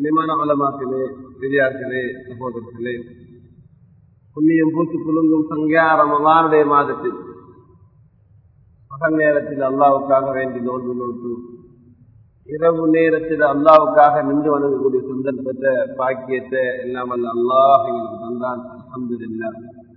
நிமான வளமாக்களே பெரியார்களே சகோதரர்களே புண்ணியம் பூத்து குலுங்கும் சங்கியா ரமலானுடைய மாதத்தில் பகல் நேரத்தில் அல்லாவுக்காக வேண்டி நோன்பு நோட்டு இரவு நேரத்தில் அல்லாவுக்காக நின்று வணங்கக்கூடிய சந்தர்ப்பத்தை பாக்கியத்தை எல்லாம் அல்ல அல்லாஹ் எங்களுக்கு தந்தான் அல்ஹம்துலில்லாஹ்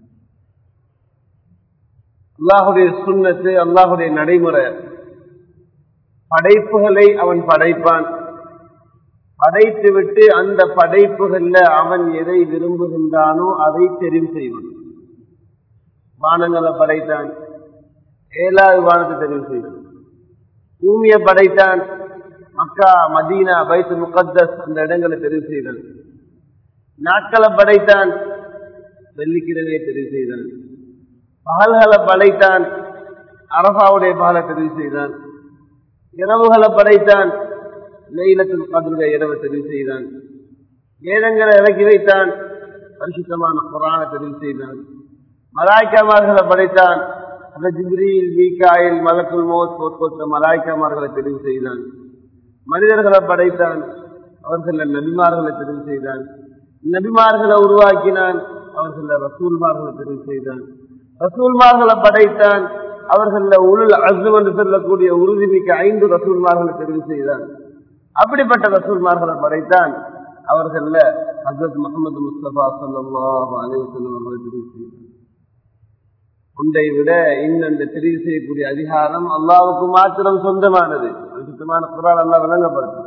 அல்லாஹுடைய சுண்ணத்து அல்லாஹுடைய நடைமுறை படைப்புகளை அவன் படைப்பான் படைத்து விட்டு அந்த படைப்புகள்ல அவன் எதை விரும்புகின்றானோ அதை தெரிவு செய்வான் வானங்களை படைத்தான் ஏழாவது வானத்தை தெரிவு செய்வான் பூமியை படைத்தான் மக்கா மதீனா பைத்து முகத்தஸ் அந்த இடங்களை தெரிவு செய்தான் நாட்களை படைத்தான் வெள்ளிக்கிழமையை தெரிவு செய்தான் பகல்களை படைத்தான் அரசாவுடைய பகலை தெரிவு செய்தான் இரவுகளை படைத்தான் லைலத்தில் கதிருடைய இரவை தெரிவு செய்தான் வேதங்களை இறக்கி வைத்தான் பரிசுத்தமான குரான தெரிவு செய்தான் மலாய்க்காமார்களை படைத்தான் அந்த ஜிப்ரீல் மீகாயில் மலக்குல் மோத் போட்கொட்ட மலாய்க்காமார்களை தெரிவு செய்தான் மனிதர்களை படைத்தான் அவர்கள நபிமார்களை தெரிவு செய்தான் நபிமார்களை உருவாக்கினான் அவர்கள ரசூல்மார்களை தெரிவு செய்தான் ரசூல்மார்களை படைத்தான் அவர்கள உருள் அசு என்று சொல்லக்கூடிய உறுதிமிக்க ஐந்து ரசூல்மார்களை தெரிவு செய்தான் அப்படிப்பட்ட ரசூல்மார்களை படைத்தான் அவர்கள ஹசரத் முகமது முஸ்தபா சல்லாஹ் அலிவசல்லம் அவர்களை தெரிவு செய்தான் உண்டை விட இன்னொன்று தெரிவு செய்யக்கூடிய அதிகாரம் அல்லாவுக்கு மாத்திரம் சொந்தமானது சுத்தமான குரான் அல்லா விளங்கப்படுத்தும்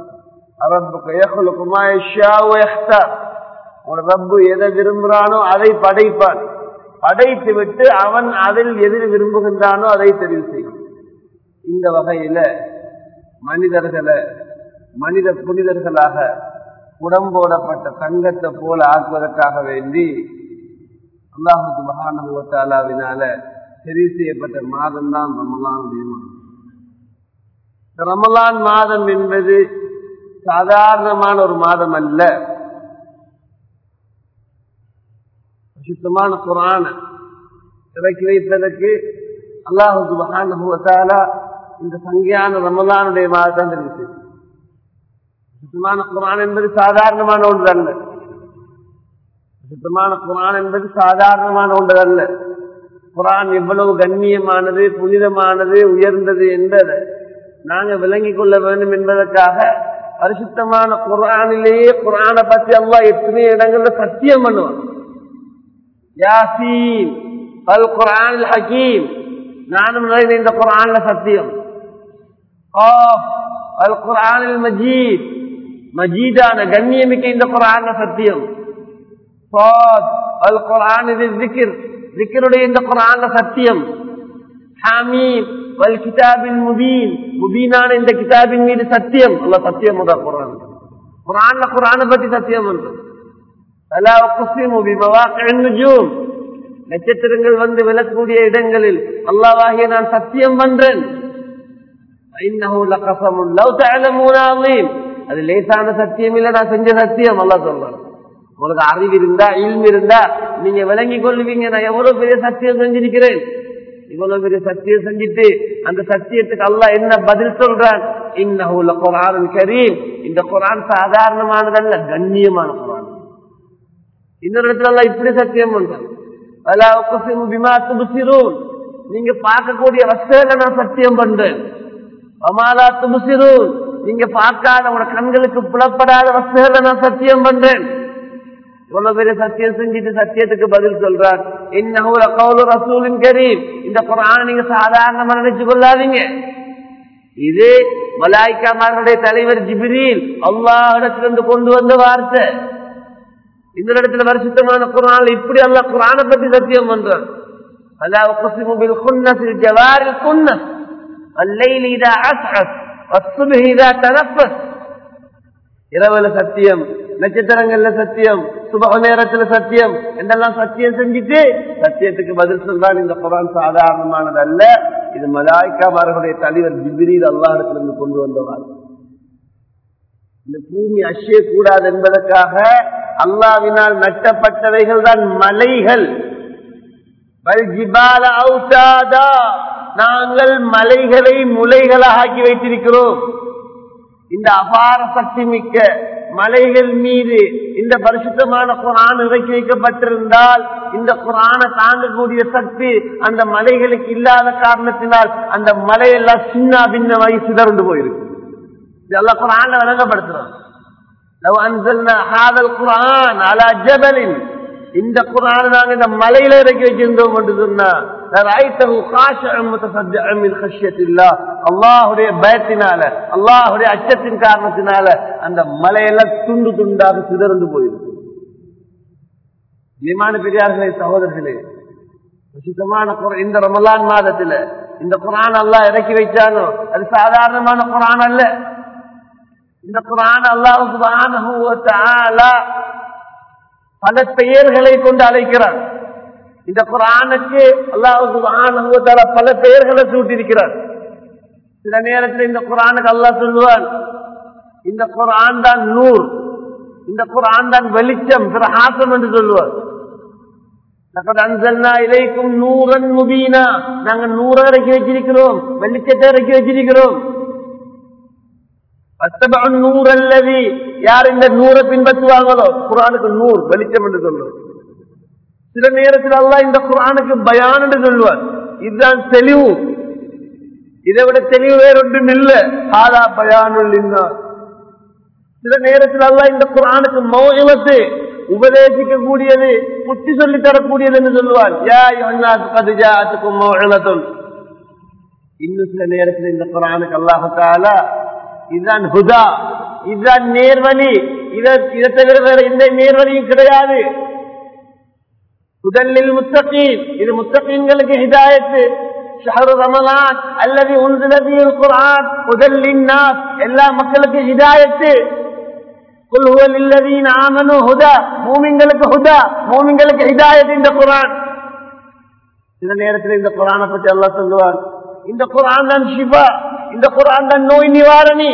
ரப்பு எதை விரும்புகிறானோ அதை படைப்பான் படைத்து விட்டு அவன் அதில் எது விரும்புகின்றானோ அதை தெரிவு செய்யும் இந்த வகையில மனிதர்களை மனித புனிதர்களாக உடம்போடப்பட்ட தங்கத்தை போல ஆக்குவதற்காக வேண்டி அல்லாஹுக்கு மகானுவத்தாலாவினால தெரிவு செய்யப்பட்ட மாதம் தான் ரமலானுடைய மாதம் ரமலான் மாதம் என்பது சாதாரணமான ஒரு மாதம் அல்ல சுத்தமான குரான இறக்கி வைப்பதற்கு அல்லாஹுக்கு மகானுவத்தாலா இந்த சங்கியான ரமலானுடைய மாதம் தெரிவித்து சுத்தமான குரான் என்பது சாதாரணமான ஒன்று அல்ல சுத்தமான குரான் என்பது சாதாரணமான ஒன்று அல்ல குரான் எவ்வளவு கண்ணியமானது புனிதமானது உயர்ந்தது என்பதை நாங்க விளங்கிக் கொள்ள வேண்டும் என்பதற்காக பரிசுத்தமான குரானிலேயே குரானை பத்தி அல்லா எத்தனை இடங்கள்ல சத்தியம் பண்ணுவான் யாசீன் பல் குரான் ஹக்கீம் நானும் நுழைந்த இந்த குரான்ல சத்தியம் அல் குரான் மஜீத் மஜீதான கண்ணியமிக்க இந்த குரான்ல சத்தியம் அல் குரான் திக்கருடைய இந்த குரான்ல சத்தியம் ஹாமீம் வல் கிதாபின் முபீன் முபீனான இந்த கிதாபின் மீது சத்தியம் அல்ல சத்தியம் குரான் குரான்ல குரானை பத்தி சத்தியம் நட்சத்திரங்கள் வந்து விழக்கூடிய இடங்களில் அல்லாவாகிய நான் சத்தியம் பண்றேன் அது லேசான சத்தியம் இல்ல நான் செஞ்ச சத்தியம் அல்லா சொல்றேன் உங்களுக்கு அறிவு இருந்தா இல்மு இருந்தா நீங்க விளங்கி கொள்ளுவீங்க நான் எவ்வளவு பெரிய சத்தியம் செஞ்சிருக்கிறேன் இவ்வளவு பெரிய சத்தியம் செஞ்சுட்டு அந்த சத்தியத்துக்கு அல்லா என்ன பதில் சொல்றான் இன்னும் குரான் கரீம் இந்த குரான் சாதாரணமானதல்ல கண்ணியமான குரான் இன்னொரு இடத்துல எல்லாம் இப்படி சத்தியம் பண்றான் நீங்க பார்க்கக்கூடிய வசதியில நான் சத்தியம் பண்றேன் அமாலா துபுசிரூன் நீங்க பார்க்காத உங்க கண்களுக்கு புலப்படாத வசதியில நான் சத்தியம் பண்றேன் இவ்வளவு பெரிய சத்தியம் செஞ்சுட்டு சத்தியத்துக்கு பதில் சொல்றான் இன்னஹூல கவுலு ரசூலின் கரீம் இந்த குரான நீங்க சாதாரணமா நினைச்சு கொள்ளாதீங்க இது மலாய்க்காமார்களுடைய தலைவர் ஜிபிரில் அல்லாஹ் இடத்திலிருந்து கொண்டு வந்த வார்த்தை இந்த இடத்துல வருஷத்தமான குரான் இப்படி அல்ல குரானை பத்தி சத்தியம் பண்றான் அல்லாஹ் قسم بالخنس الجوار الكنس الليل اذا عسعس والصبح اذا تنفس இரவுல சத்தியம் நட்சத்திரங்கள்ல சத்தியம் சுபக நேரத்துல சத்தியம் என்றெல்லாம் சத்தியம் செஞ்சுட்டு சத்தியத்துக்கு பதில் சொல்றான் இந்த குரான் சாதாரணமானது அல்ல இது மலாய்க்காமார்களுடைய தலைவர் ஜிபிரில் அல்லாஹிடத்திலிருந்து கொண்டு வந்தவார் இந்த பூமி அசைய கூடாது என்பதற்காக அல்லாவினால் நட்டப்பட்டவைகள் தான் மலைகள் நாங்கள் மலைகளை முளைகளாக ஆக்கி வைத்திருக்கிறோம் இந்த அபார சக்தி மிக்க மலைகள் மீது இந்த பரிசுத்தமான குரான் இறக்கி வைக்கப்பட்டிருந்தால் இந்த குரானை தாங்கக்கூடிய சக்தி அந்த மலைகளுக்கு இல்லாத காரணத்தினால் அந்த மலையெல்லாம் சின்ன பின்னமாகி சிதறண்டு போயிருக்கு இதெல்லாம் குரான விளங்கப்படுத்துறோம் لو أنزلنا هذا القرآن على جبل இந்த குரான் நாங்க இந்த மலையில இறக்கி வச்சிருந்தோம் என்று சொன்னா அல்லாஹுடைய பயத்தினால அல்லாஹுடைய அச்சத்தின் காரணத்தினால அந்த மலையெல்லாம் துண்டு துண்டாக சிதறந்து போயிருக்கு விமான பெரியார்களே சகோதரர்களே சுத்தமான இந்த ரமலான் மாதத்துல இந்த குரான் அல்லா இறக்கி வைச்சானோ அது சாதாரணமான குரான் அல்ல இந்த குரான் அல்லாஹு பல பெயர்களை கொண்டு அழைக்கிறார் இந்த குரானுக்கு அல்லாஹு பல பெயர்களை சூட்டியிருக்கிறார் சில நேரத்தில் இந்த குரானுக்கு அல்லாஹ் சொல்லுவார் இந்த குரான் தான் நூர் இந்த குரான் தான் வெளிச்சம் பிரகாசம் என்று சொல்லுவார் இலைக்கும் நூறன் முபீனா நாங்க நூற இறக்கி வச்சிருக்கிறோம் வெளிச்சத்தை இறக்கி வச்சிருக்கிறோம் நூறு அல்லது யார் இந்த நூறை பின்பற்றுவாங்களோ குரானுக்கு நூறு வெளிச்சம் என்று சொல்லுவார் சில நேரத்தில் அல்லா இந்த குரானுக்கு பயான் என்று சொல்லுவார் இதுதான் தெளிவு இதை விட தெளிவு வேறொன்றும் இல்ல ஆதா பயானுள் சில நேரத்தில் அல்லா இந்த குரானுக்கு மௌயமத்து உபதேசிக்க கூடியது புத்தி சொல்லி தரக்கூடியது என்று சொல்லுவார் இன்னும் சில நேரத்தில் இந்த குரானுக்கு அல்லாஹால இதுதான் ஹுதா இதுதான் நேர்வழி இதை தவிர வேற எந்த நேர்வழியும் கிடையாது முதலில் முத்தகீன் இது முத்தகீன்களுக்கு ஹிதாயத்து ஷஹரு ரமலான் அல்லது உன்சிலதியில் குரான் முதலின் நாஸ் எல்லா மக்களுக்கு ஹிதாயத்து மூமிங்களுக்கு ஹுதா மூமிங்களுக்கு ஹிதாயத் இந்த குரான் சில நேரத்தில் இந்த குரானை பற்றி அல்லா சொல்லுவார் இந்த குரான் தான் ஷிபா இந்த குரான் தான் நோய் நிவாரணி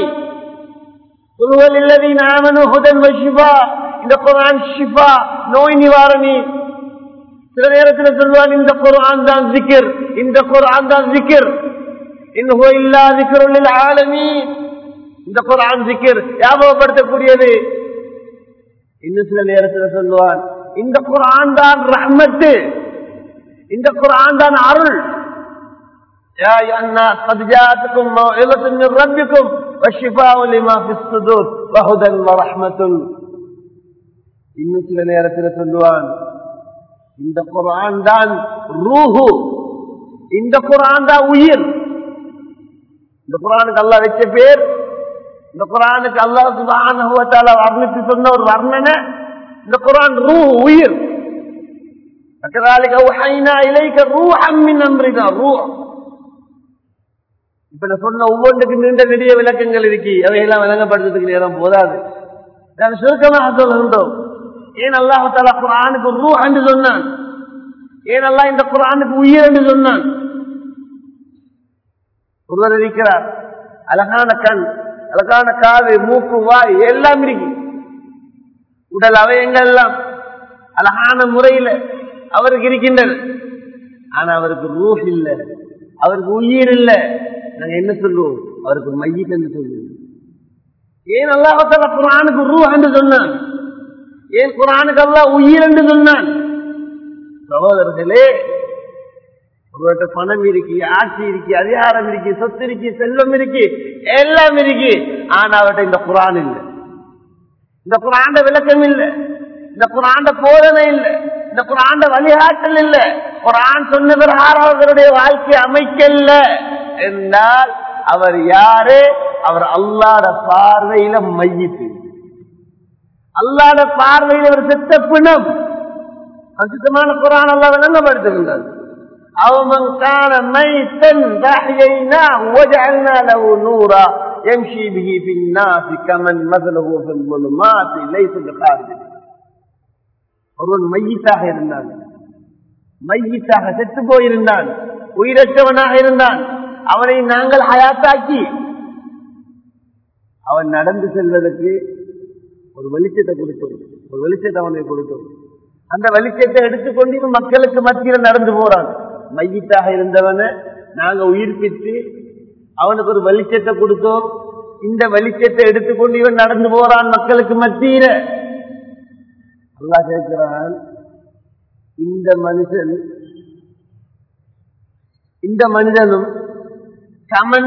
இந்த குரான் ஷிபா நோய் நிவாரணி சில நேரத்தில் சொல்வான் இந்த குரான் தான் ஜிக்கிர் இந்த குரான் தான் ஜிக்கிர் இன்னும் இல்லா ஜிக்கருள் ஆலமி இந்த குரான் ஜிக்கிர் ஞாபகப்படுத்தக்கூடியது இன்னும் சில நேரத்தில் சொல்லுவான் இந்த குரான் தான் ரஹ்மத்து இந்த குரான் தான் அருள் يا أيها الناس قد جاءتكم موعظة من ربكم والشفاء لما في الصدور وهدى ورحمة இன்னும் சில நேரத்தில் சொல்லுவான் இந்த குரான் தான் ரூஹு இந்த குரான் தான் உயிர் இந்த குரானுக்கு அல்லா வச்ச பேர் இந்த குரானுக்கு அல்லா சுபான வர்ணித்து சொன்ன ஒரு வர்ணனை இந்த குரான் ரூ உயிர் இப்ப நான் சொன்ன ஒவ்வொன்றுக்கு நீண்ட நெடிய விளக்கங்கள் இருக்கு அவையெல்லாம் விளங்கப்படுத்துறதுக்கு நேரம் போதாது நான் சுருக்கமாக சொல்லுகின்றோம் ஏன் அல்லாஹால குரானுக்கு ரூ என்று சொன்னான் ஏன் அல்லா இந்த குரானுக்கு உயிர் என்று சொன்னான் ஒருவர் இருக்கிறார் அழகான கண் அழகான காது மூக்கு வாய் எல்லாம் இருக்கு உடல் அவயங்கள் எல்லாம் அழகான முறையில அவருக்கு இருக்கின்றது ஆனா அவருக்கு ரூஹ் இல்ல அவருக்கு உயிர் இல்ல நாங்க என்ன சொல்லுவோம் அவருக்கு மையிட் என்று சொல்லுவோம் ஏன் அல்லாஹால குரானுக்கு ரூ என்று சொன்னான் ஏன் குரானுக்கு அல்லா உயிர் என்று சொன்னான் சகோதரர்களே ஒருவர்கிட்ட பணம் இருக்கு ஆட்சி இருக்கு அதிகாரம் இருக்கு சொத்து இருக்கு செல்வம் இருக்கு எல்லாம் இருக்கு ஆனா அவர்கிட்ட இந்த குரான் இல்லை இந்த குராண்ட விளக்கம் இல்லை இந்த குராண்ட போதனை இல்லை இந்த குராண்ட வழிகாட்டல் இல்ல குரான் சொன்ன பிரகாரம் அவர்களுடைய வாழ்க்கை அமைக்கல என்றால் அவர் யாரு அவர் அல்லாட பார்வையில மையிட்டு அல்லாட பார்வையில் அவர் செத்த பிணம் அசுத்தமான குரான் அல்லா விளங்கப்படுத்துகின்றார் அவமன் கான மைத்தன் فأحييناه وجعلنا له نورا يمشي به في الناس كمن مثله في الظلمات ليس بخارج ஒருவன் மையித்தாக இருந்தான் மையித்தாக செத்து போயிருந்தான் உயிரற்றவனாக இருந்தான் அவனை நாங்கள் ஹயாத்தாக்கி அவன் நடந்து செல்வதற்கு ஒரு வெளிச்சத்தை கொடுத்தோம் ஒரு வெளிச்சத்தை அவனுக்கு கொடுத்தோம் அந்த வெளிச்சத்தை எடுத்துக்கொண்டு இவன் மக்களுக்கு மத்தியில் நடந்து போறான் மையத்தாக இருந்தவனை நாங்க உயிர்ப்பித்து அவனுக்கு ஒரு வெளிச்சத்தை கொடுத்தோம் இந்த வெளிச்சத்தை எடுத்துக்கொண்டு இவன் நடந்து போறான் மக்களுக்கு மத்தியில அல்லா கேட்கிறான் இந்த மனுஷன் இந்த மனிதனும் கமன்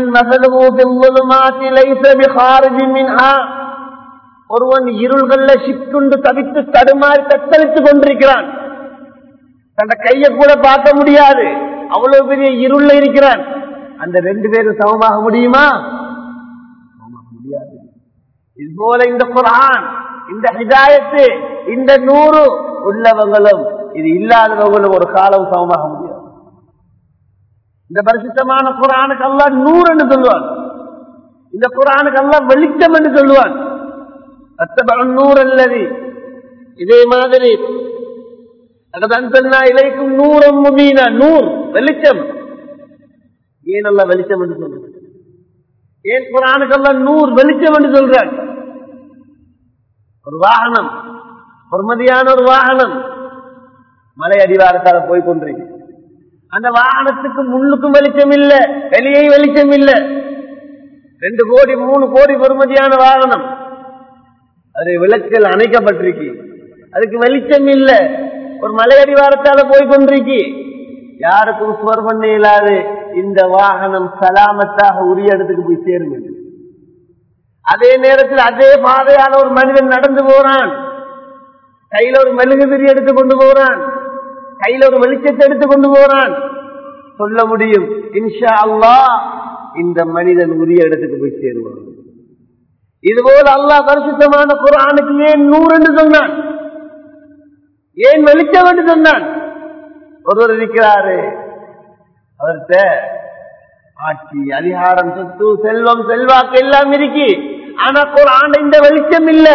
ஒருவன் இருள்கள்ல சிக்குண்டு தவித்து தடுமாறி தத்தளித்துக் கொண்டிருக்கிறான் தன் கையை கூட பார்க்க முடியாது அவ்வளவு பெரிய இருள்ல இருக்கிறான் அந்த ரெண்டு பேரும் சமமாக முடியுமா முடியாது இது போல இந்த குரான் இந்த ஹிதாயத்து இந்த நூறு உள்ளவங்களும் இது இல்லாதவங்களும் ஒரு காலம் சமமாக முடியாது இந்த பரிசுத்தமான குரானுக்கு அல்லா நூறு என்று சொல்லுவான் இந்த குரானுக்கு அல்லா வெளிச்சம் என்று சொல்லுவான் நூறு அல்லது இதே மாதிரி இலைக்கும் நூறம் முபீனா நூறு வெளிச்சம் ஏன் அல்ல வெளிச்சம் என்று சொல்றது ஏன் குரானுக்கெல்லாம் நூறு வெளிச்சம் என்று சொல்றாங்க ஒரு வாகனம் பொறுமதியான ஒரு வாகனம் மலை அடிவாரத்தால போய் கொண்டிருக்கு அந்த வாகனத்துக்கு முன்னுக்கும் வெளிச்சம் இல்ல வெளியே வெளிச்சம் இல்ல ரெண்டு கோடி மூணு கோடி பொறுமதியான வாகனம் அது விளக்குகள் அணைக்கப்பட்டிருக்கு அதுக்கு வெளிச்சம் இல்ல ஒரு மலை அடிவாரத்தால போய் கொண்டிருக்கு யாருக்கும் சுவர் பண்ண இயலாது இந்த வாகனம் சலாமத்தாக உரிய இடத்துக்கு போய் சேரும் அதே நேரத்தில் அதே பாதையால ஒரு மனிதன் நடந்து போறான் கையில ஒரு மெழுகுதிரி எடுத்து கொண்டு போறான் கையில ஒரு வெளிச்சத்தை எடுத்து கொண்டு போறான் சொல்ல முடியும் இன்ஷா அல்லா இந்த மனிதன் உரிய இடத்துக்கு போய் சேருவான் இதுபோல் அல்லாஹ் பரிசுத்தமான குரானுக்கு ஏன் நூறு என்று சொன்னான் ஏன் வெளிச்சம் என்று சொன்னான் ஒருவர் இருக்கிறாரு அவர்கிட்ட ஆட்சி அதிகாரம் சொத்து செல்வம் செல்வாக்கு எல்லாம் இருக்கு ஆனா குரான் இந்த வெளிச்சம் இல்ல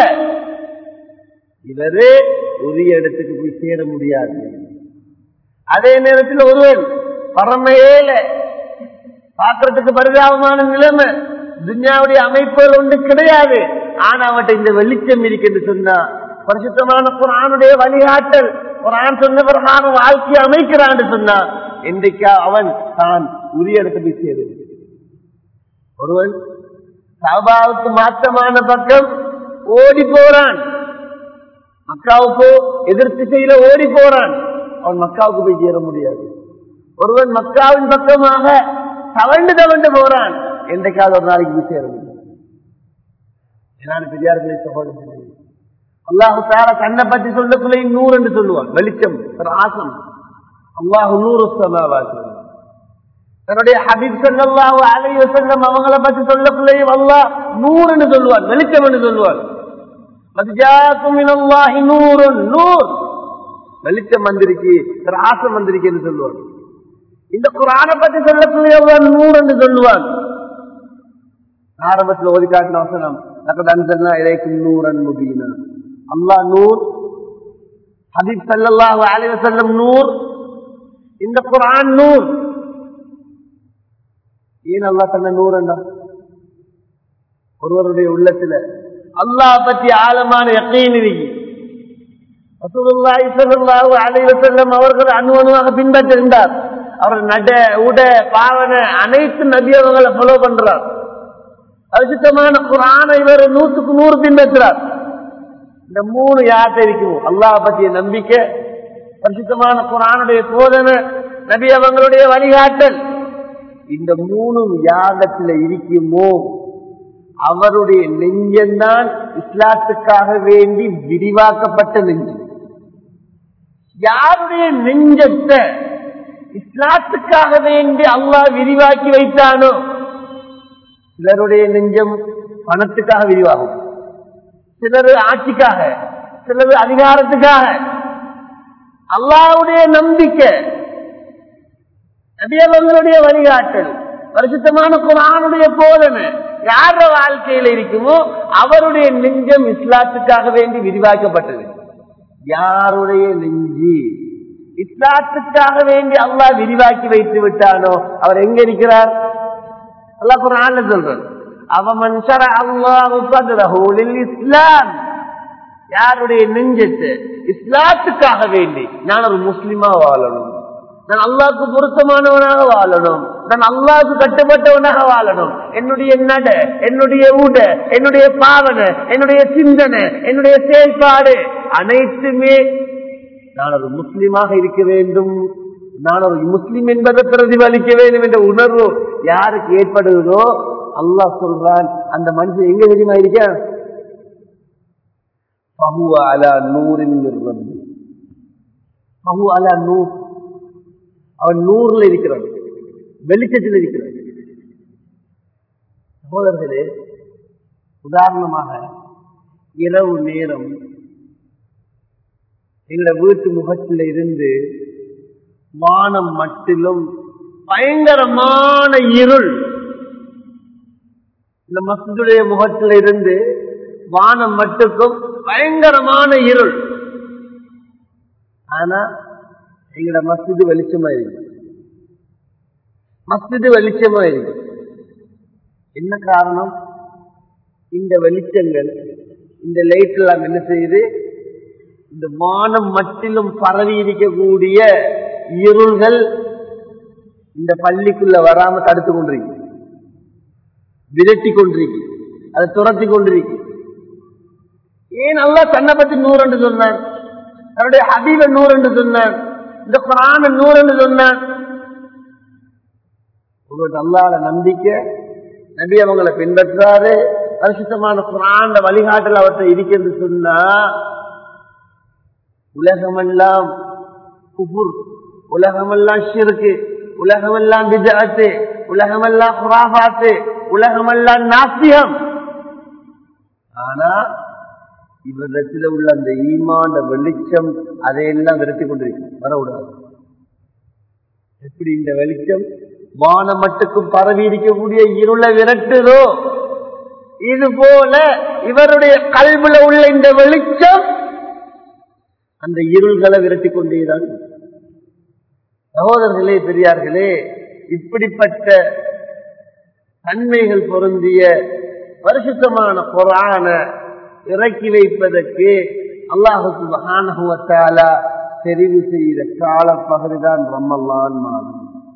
இவரு உரிய இடத்துக்கு போய் சேர முடியாது அதே நேரத்தில் ஒருவன் பரமையேல பார்க்கறதுக்கு பரிதாபமான நிலைமை துன்யாவுடைய அமைப்புகள் ஒன்று கிடையாது ஆனா அவன்கிட்ட இந்த வெளிச்சம் இருக்கு என்று சொன்னா பரிசுத்தமான குரானுடைய வழிகாட்டல் குரான் சொன்ன பிரகாரம் வாழ்க்கையை அமைக்கிறான்னு சொன்னா இன்றைக்கா அவன் தான் உரிய இடத்தை போய் சேருவது ஒருவன் சாபாவுக்கு மாற்றமான பக்கம் ஓடி போறான் மக்காவுக்கு எதிர் திசையில ஓடி போறான் அவன் மக்காவுக்கு போய் சேர முடியாது ஒருவன் மக்காவின் பக்கமாக தவண்டு தவண்டு போறான் என்றைக்காவது ஒரு நாளைக்கு போய் சேர முடியும் என்னால பெரியார்களை சகோதரர்களே அல்லாஹு தார கண்ணை பற்றி சொல்லக்குள்ளே நூறு என்று சொல்லுவான் வெளிச்சம் ஆசம் அல்லாஹு நூறு தன்னுடைய ஹபீப் சல்லாஹு அலை வசல்லம் அவங்கள பற்றி சொல்லக்குள்ளேயும் அல்லாஹ் நூறு என்று சொல்லுவான் வெளிச்சம் என்று சொல்லுவான் நூறு நூறு வெளிச்சம் வந்திருக்கு ஆசம் வந்திருக்கு என்று சொல்லுவான் இந்த குரான பற்றி சொல்லக்கூடிய நூறு என்று சொல்லுவான் ஆரம்பத்தில் ஓதி காட்டின வசனம் இறைக்கும் நூறன் முபீனா அல்லா நூர் ஹபீப் சல்லாஹு அலைவ செல்லம் நூர் இந்த குரான் நூர் ஏன் அல்லா தன்ன நூறண்டா ஒருவருடைய உள்ளத்துல அல்லாஹ் பற்றி ஆழமான எக்கையின் இருக்கு அலைவசல்லம் அவர்கள் அணு அணுவாக பின்பற்றிருந்தார் அவர் நட உட பாவன அனைத்து நபி அவங்களை ஃபாலோ பண்றார் பரிசுத்தமான குரான இவர் நூற்றுக்கு நூறு பின்பற்றுறார் இந்த மூணு யார்கிட்ட இருக்கும் அல்லாஹ் பற்றிய நம்பிக்கை பரிசுத்தமான குரானுடைய போதனை நபி அவங்களுடைய வழிகாட்டல் இந்த மூணும் யாகத்தில் இருக்குமோ அவருடைய நெஞ்சந்தான் இஸ்லாத்துக்காக வேண்டி விரிவாக்கப்பட்ட நெஞ்சம் யாருடைய நெஞ்சத்தை இஸ்லாத்துக்காக வேண்டி அல்லாஹ் விரிவாக்கி வைத்தானோ சிலருடைய நெஞ்சம் பணத்துக்காக விரிவாகும் சிலர் ஆட்சிக்காக சிலர் அதிகாரத்துக்காக அல்லாவுடைய நம்பிக்கை நபியவங்களுடைய வழிகாட்டல் பரிசுத்தமான குரானுடைய போதனை யார வாழ்க்கையில இருக்குமோ அவருடைய நெஞ்சம் இஸ்லாத்துக்காக வேண்டி விரிவாக்கப்பட்டது யாருடைய நெஞ்சு இஸ்லாத்துக்காக வேண்டி அல்லாஹ் விரிவாக்கி வைத்து விட்டானோ அவர் எங்க இருக்கிறார் அல்லாஹ் குரான்ல சொல்றார் அவமன் அல்லாஹு இஸ்லாம் யாருடைய நெஞ்சத்தை இஸ்லாத்துக்காக வேண்டி நான் ஒரு முஸ்லிமா வாழணும் நான் அல்லாவுக்கு பொருத்தமானவனாக வாழணும் நான் அல்லாவுக்கு கட்டுப்பட்டவனாக வாழணும் என்னுடைய நட என்னுடைய ஊட என்னுடைய பாவனை என்னுடைய சிந்தனை என்னுடைய செயல்பாடு அனைத்துமே நான் ஒரு முஸ்லீமாக இருக்க வேண்டும் நான் ஒரு முஸ்லீம் என்பதை பிரதிபலிக்க வேண்டும் என்ற உணர்வு யாருக்கு ஏற்படுகிறதோ அல்லாஹ் சொல்றான் அந்த மனுஷன் எங்க தெரியுமா இருக்க பஹுவ அலா நூறின் ரப்பி பஹு அலா நூர் அவன் நூறுல இருக்கிறான் வெளிச்சத்தில் இருக்கிறான் சகோதரர்களே உதாரணமாக இரவு நேரம் எங்களோட வீட்டு முகத்தில் இருந்து வானம் மட்டிலும் பயங்கரமான இருள் இந்த மசதுடைய முகத்தில் இருந்து வானம் மட்டுக்கும் பயங்கரமான இருள் ஆனா எங்கட மஸ்ஜிது வெளிச்சமா இருக்கு மஸ்ஜிது வெளிச்சமா இருக்கு என்ன காரணம் இந்த வெளிச்சங்கள் இந்த லைட் எல்லாம் என்ன செய்யுது இந்த வானம் மட்டிலும் பரவி இருக்கக்கூடிய இருள்கள் இந்த பள்ளிக்குள்ள வராம தடுத்து கொண்டிருக்கு விரட்டி கொண்டிருக்கு அதை துரத்தி கொண்டிருக்கு ஏன் நல்லா தன்னை பத்தி நூறு என்று சொன்னான் தன்னுடைய ஹபீப நூறு என்று சொன்னான் இந்த குரான நூறு என்று சொன்னான் உங்களுக்கு அல்லாத நம்பிக்கை நபி அவங்களை பின்பற்றாரு பரிசுத்தமான குரான வழிகாட்டல் அவற்றை இருக்கிறது சொன்னா உலகமெல்லாம் குபுர் உலகமெல்லாம் ஷிருக்கு உலகமெல்லாம் விஜாத்து உலகமெல்லாம் குராபாத்து உலகமெல்லாம் நாசியம் ஆனா இவரிடத்தில் உள்ள அந்த ஈமாண்ட வெளிச்சம் அதையெல்லாம் விரட்டி கொண்டிருக்கு வரக்கூடாது எப்படி இந்த வெளிச்சம் வானம் மட்டுக்கும் பரவி இருக்கக்கூடிய இருளை விரட்டுதோ இது போல இவருடைய கல்வில உள்ள இந்த வெளிச்சம் அந்த இருள்களை விரட்டி கொண்டேதான் சகோதரர்களே பெரியார்களே இப்படிப்பட்ட தன்மைகள் பொருந்திய பரிசுத்தமான குரான இறக்கி வைப்பதற்கு அல்லாஹுக்கு மகானகுவத்தாலா தெரிவு செய்த கால பகுதிதான் ரம்மல்லான் மாதம்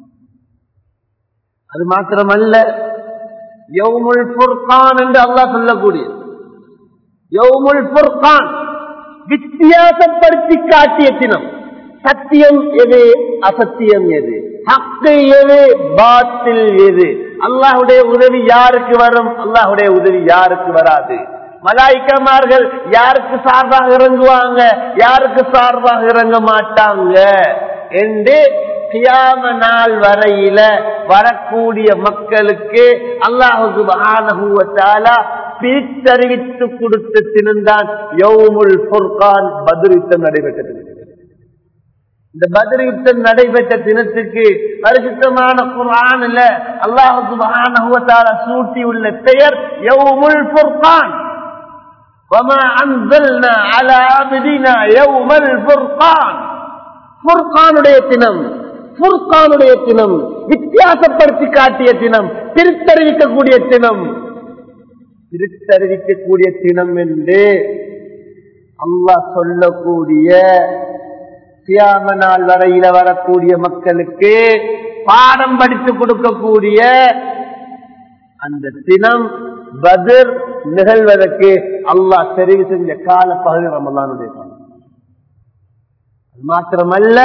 அது மாத்திரமல்ல யவுமுல் புர்கான் என்று அல்லாஹ் சொல்லக்கூடிய யவுமுல் புர்கான் வித்தியாசப்படுத்தி காட்டிய தினம் சத்தியம் எது அசத்தியம் எது ஹக்கு எது பாத்தில் எது அல்லாஹுடைய உதவி யாருக்கு வரும் அல்லாஹுடைய உதவி யாருக்கு வராது மலாய்க்கமார்கள் யாருக்கு சார்பாக இறங்குவாங்க யாருக்கு சார்பாக இறங்க மாட்டாங்க என்று கியாம நாள் வரையில வரக்கூடிய மக்களுக்கு அல்லாஹுக்கு மகானகுவத்தாலா பிரித்தறிவித்து கொடுத்த தினம்தான் யவுமுல் புர்கான் பதிரித்தம் நடைபெற்றது இந்த பதில் யுத்தம் நடைபெற்ற தினத்துக்கு பரிசுத்தமான குரான்ல அல்லாஹுக்கு மகானகுவத்தால சூட்டி உள்ள பெயர் யவுமுல் புர்கான் وما أنزلنا على عبدنا يوم الفرقان புர்கானுடைய தினம் புர்கானுடைய தினம் வித்தியாசப்படுத்தி காட்டிய தினம் திருத்தறிவிக்கக்கூடிய தினம் திருத்தறிவிக்கக்கூடிய தினம் என்று அல்லாஹ் சொல்லக்கூடிய சியாம நாள் வரையில வரக்கூடிய மக்களுக்கு பாடம் படித்து கொடுக்கக்கூடிய அந்த தினம் பதிர் நிகழ்வதற்கு அல்லாஹ் தெரிவு செஞ்ச கால பகுதி ரமலானுடைய காலம் அது மாத்திரமல்ல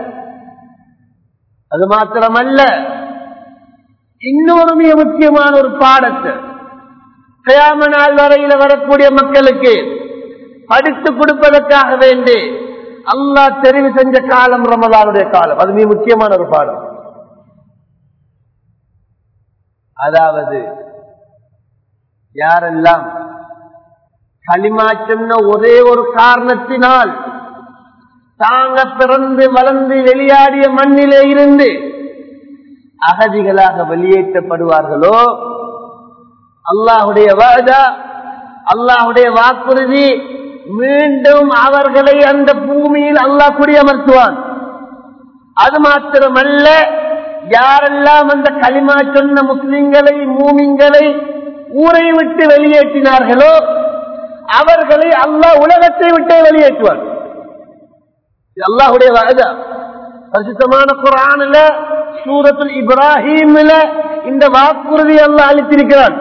அது மாத்திரமல்ல இன்னொரு மிக முக்கியமான ஒரு பாடத்தை கயாம நாள் வரையில வரக்கூடிய மக்களுக்கு படித்து கொடுப்பதற்காக வேண்டி அல்லாஹ் தெரிவு செஞ்ச காலம் ரமலானுடைய காலம் அது மிக முக்கியமான ஒரு பாடம் அதாவது யாரெல்லாம் களிமா சொன்ன ஒரே ஒரு காரணத்தினால் தாங்க பிறந்து வளர்ந்து வெளியாடிய மண்ணிலே இருந்து அகதிகளாக வெளியேற்றப்படுவார்களோ அல்லாஹுடைய வாதா அல்லாஹுடைய வாக்குறுதி மீண்டும் அவர்களை அந்த பூமியில் அல்லாஹ் குடியமர்த்துவான் அது மாத்திரமல்ல யாரெல்லாம் அந்த களிமா சொன்ன முஸ்லிம்களை மூமிங்களை ஊரை விட்டு வெளியேற்றினார்களோ அவர்களை அல்லாஹ் உலகத்தை விட்டே வெளியேற்றுவார் அல்லாஹுடைய வாதா பரிசுத்தமான குரான்ல சூரத்துல் இப்ராஹிம்ல இந்த வாக்குறுதி எல்லாம் அளித்திருக்கிறான்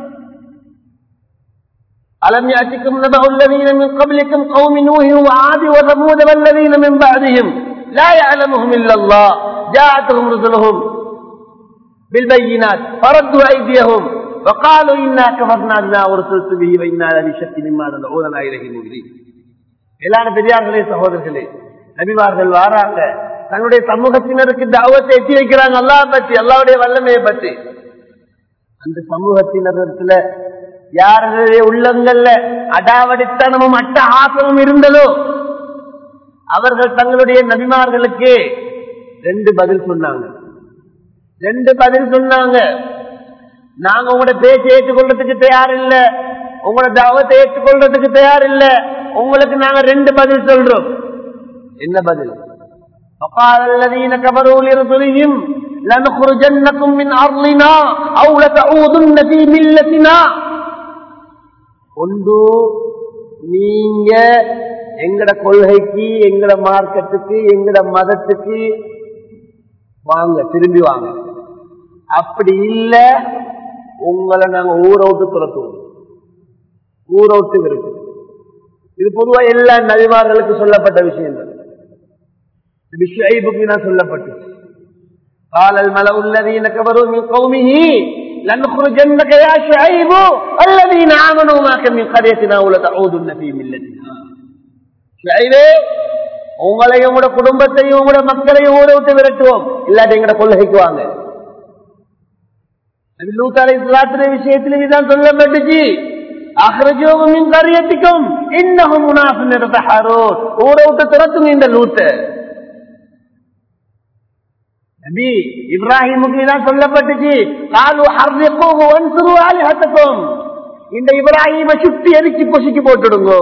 ألم يأتكم نبأ الذين من قبلكم قوم نوح وعاد وثمود والذين من بعدهم لا يعلمهم إلا الله جاءتهم رسلهم بالبينات فردوا أيديهم وقالوا إنا كفرنا بما ورسلت به وإنا لفي شك مما تدعوننا إليه مريد எல்லான பெரியார்களே சகோதரர்களே நபிமார்கள் வாராங்க தன்னுடைய சமூகத்தினருக்கு தாவத்தை எட்டி வைக்கிறாங்க அல்லாஹ் பற்றி அல்லாவுடைய வல்லமையை பற்றி அந்த சமூகத்தினரிடத்துல யாருடைய உள்ளங்கள்ல அடாவடித்தனமும் அட்டஹாசமும் இருந்ததோ அவர்கள் தங்களுடைய நபிமார்களுக்கு ரெண்டு பதில் சொன்னாங்க ரெண்டு பதில் சொன்னாங்க நாங்க உங்களோட பேச்சை ஏற்றுக்கொள்றதுக்கு தயார் இல்ல உங்களோட தாவத்தை ஏற்றுக்கொள்றதுக்கு தயார் இல்ல உங்களுக்கு நாங்க ரெண்டு பதில் சொல்றோம் என்ன பதில் فقال الذين كفروا لرسلهم لنخرجنكم من أرضنا أو لتعودن في ملتنا ஒன்று நீங்க எங்கட கொள்கைக்கு எங்கட மார்க்கத்துக்கு எங்கட மதத்துக்கு வாங்க திரும்பி வாங்க அப்படி இல்ல உங்களை நாங்க ஊரோட்டு துரத்துவோம் ஊரோட்டு இருக்கு இது பொதுவா எல்லா நபிமார்களுக்கு சொல்லப்பட்ட விஷயங்கள் விஷயபுக்கு நான் சொல்லப்பட்டு قال الملأ الذين كفروا من قومه لنخرجنك يا شعيب الذين آمنوا معك من قريتنا ولتعودن في ملتنا ஷைபே உங்களையும் உங்களோட குடும்பத்தையும் உங்களோட மக்களையும் ஊட விட்டு விரட்டுவோம் இல்லாட்டி எங்கட கொள்கைக்கு வாங்க லூத்தாலை இஸ்லாத்திர விஷயத்திலும் இதான் சொல்லப்பட்டுச்சு அஹ்ரஜோகமின் கரியத்திக்கும் இன்னமும் முனாஃபு நிறத்தஹாரோ ஊட விட்டு துரத்துங்க இந்த லூத்தை நபி இப்ராஹிமுக்கு இதான் சொல்லப்பட்டுச்சு காலு ஹர்ரிக்கும் ஒன்சுரு ஆலிஹத்துக்கும் இந்த இப்ராஹிமை சுத்தி எரிச்சு பொசுக்கி போட்டுடுங்கோ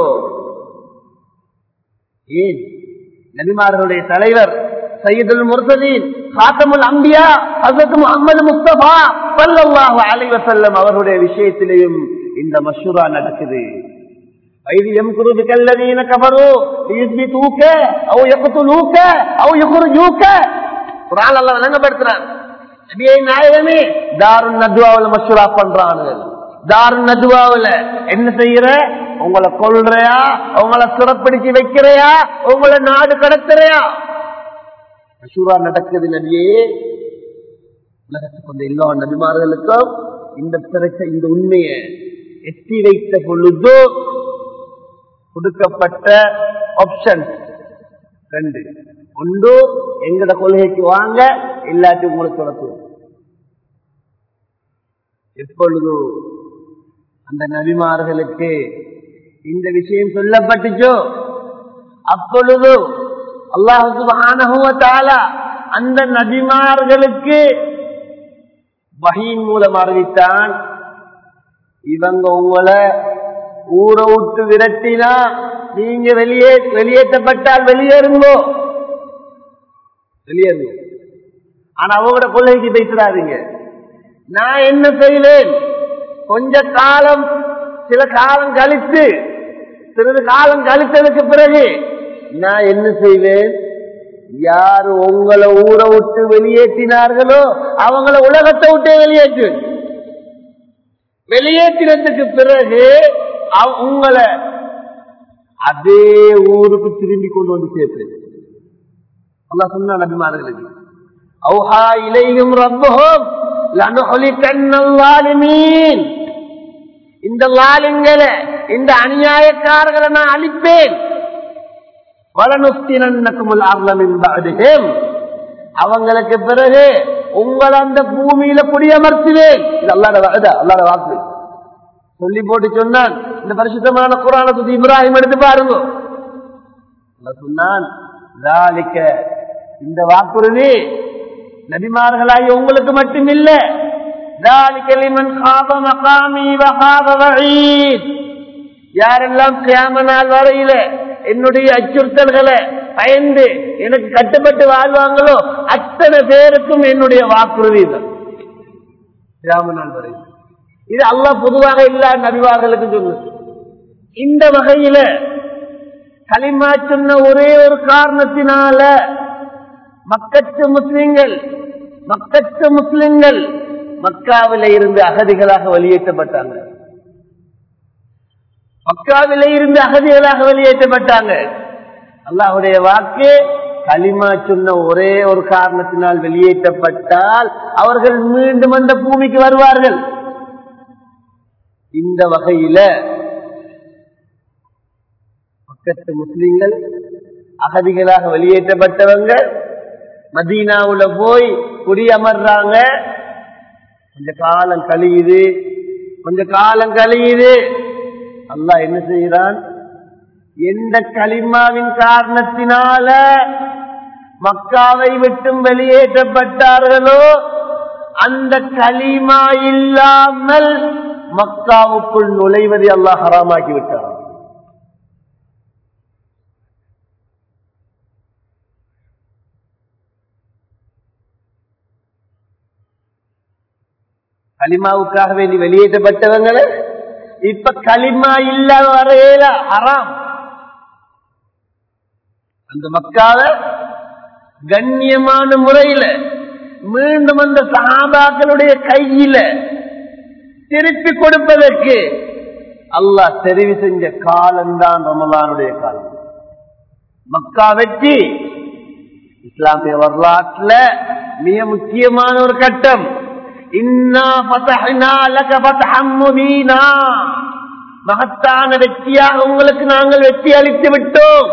ஏன் நபிமார்களுடைய தலைவர் சையதுல் முர்சலீன் காத்தமுல் அம்பியா ஹசரத் முகமது முஸ்தபா சல்லல்லாஹு அலைஹி வஸல்லம் அவருடைய விஷயத்திலேயும் இந்த மஷூரா நடக்குது வைது يمكر بك الذين كفروا ليثبتوك او يقتلوك او يخرجوك குரான் அல்லாஹ் விளங்கப்படுத்துறான் நபியே நாயகமே தாருன் நதுவாவுல மஷூரா பண்றாங்க தாருன் நதுவாவுல என்ன செய்யற உங்களை கொல்றையா உங்களை சிறப்பிடிச்சு வைக்கிறையா உங்களை நாடு கடத்துறையா மஷூரா நடக்குது நபியே உலகத்துக்கு வந்த எல்லா நபிமார்களுக்கும் இந்த பிரச்சனை இந்த உண்மையை எட்டி வைத்த பொழுது கொடுக்கப்பட்ட ஆப்ஷன் ரெண்டு ஒன்று எங்கட கொள்கைக்கு வாங்க இல்லாட்டி உங்களுக்கு துரத்துவோம் எப்பொழுது அந்த நபிமார்களுக்கு இந்த விஷயம் சொல்லப்பட்டுச்சோ அப்பொழுது அல்லாஹு அந்த நபிமார்களுக்கு வகையின் மூலம் அறிவித்தான் இவங்க உங்களை ஊரை விட்டு விரட்டினா நீங்க வெளியே வெளியேற்றப்பட்டால் வெளியேறுங்கோ வெளியேறுங்க ஆனா அவங்களோட கொள்ளைக்கு பேசுறாதீங்க நான் என்ன செய்வேன் கொஞ்ச காலம் சில காலம் கழித்து சிறிது காலம் கழித்ததுக்கு பிறகு நான் என்ன செய்வேன் யாரு உங்களை ஊரை விட்டு வெளியேற்றினார்களோ அவங்கள உலகத்தை விட்டே வெளியேற்று வெளியேற்றினதுக்கு பிறகு உங்களை அதே ஊருக்கு திரும்பி கொண்டு வந்து சேர்த்து அல்லா சொன்ன நபிமார்களுக்கு அவுஹா இலையும் ரப்பஹும் லனுஹலிகன்னல்லாலிமீன் இந்த லாலிங்களை இந்த அநியாயக்காரர்களை நான் அழிப்பேன் வலனுஸ்தினன்னக்குமுல் அர்லமின் பாடுகேம் அவங்களுக்கு பிறகு உங்களை அந்த பூமியில குடியமர்த்துவேன் இது அல்லாட அல்லாட வாக்கு சொல்லி போட்டு சொன்னான் இந்த பரிசுத்தமான குரான சுத்தி இப்ராஹிம் எடுத்து பாருங்க சொன்னான் இந்த வாக்குறுதி நபிமார்களாகி உங்களுக்கு மட்டும் இல்ல யாரெல்லாம் கியாம நாள் வரையில என்னுடைய அச்சுறுத்தல்களை பயந்து எனக்கு கட்டுப்பட்டு வாழ்வாங்களோ அத்தனை பேருக்கும் என்னுடைய வாக்குறுதி தான் கியாம நாள் வரையில் இது அல்ல பொதுவாக இல்ல நபிவார்களுக்கு சொல்லு இந்த வகையில களிமா சொன்ன ஒரே ஒரு காரணத்தினால மக்கத்து முஸ்லிம்கள் மக்கத்து முஸ்லிம்கள் மக்காவில இருந்து அகதிகளாக வெளியேற்றப்பட்டாங்க மக்காவில இருந்து அகதிகளாக வெளியேற்றப்பட்டாங்க அல்லாஹுடைய வாக்கு களிமா சொன்ன ஒரே ஒரு காரணத்தினால் வெளியேற்றப்பட்டால் அவர்கள் மீண்டும் அந்த பூமிக்கு வருவார்கள் இந்த வகையில பக்கத்து முஸ்லிம்கள் அகதிகளாக வெளியேற்றப்பட்டவங்க மதீனாவுல போய் குடியமர்றாங்க கொஞ்ச காலம் கழியுது கொஞ்ச காலம் கழியுது அல்லாஹ் என்ன செய்யறான் எந்த களிமாவின் காரணத்தினால மக்காவை விட்டும் வெளியேற்றப்பட்டார்களோ அந்த களிமா இல்லாமல் மக்காவுக்குள் நுழைவதை அல்லாஹ் ஹராமாக்கி விட்டார் களிமாவுக்காக வேண்டி வெளியேற்றப்பட்டவங்களை இப்ப களிமா இல்லாத வரையில ஹராம் அந்த மக்கால கண்ணியமான முறையில மீண்டும் அந்த சகாபாக்களுடைய கையில திருப்பி கொடுப்பதற்கு அல்லாஹ் தெரிவு செஞ்ச காலம்தான் ரமலானுடைய காலம் மக்கா வெற்றி இஸ்லாமிய வரலாற்றுல மிக முக்கியமான ஒரு கட்டம் மகத்தான வெற்றியாக உங்களுக்கு நாங்கள் வெற்றி அளித்து விட்டோம்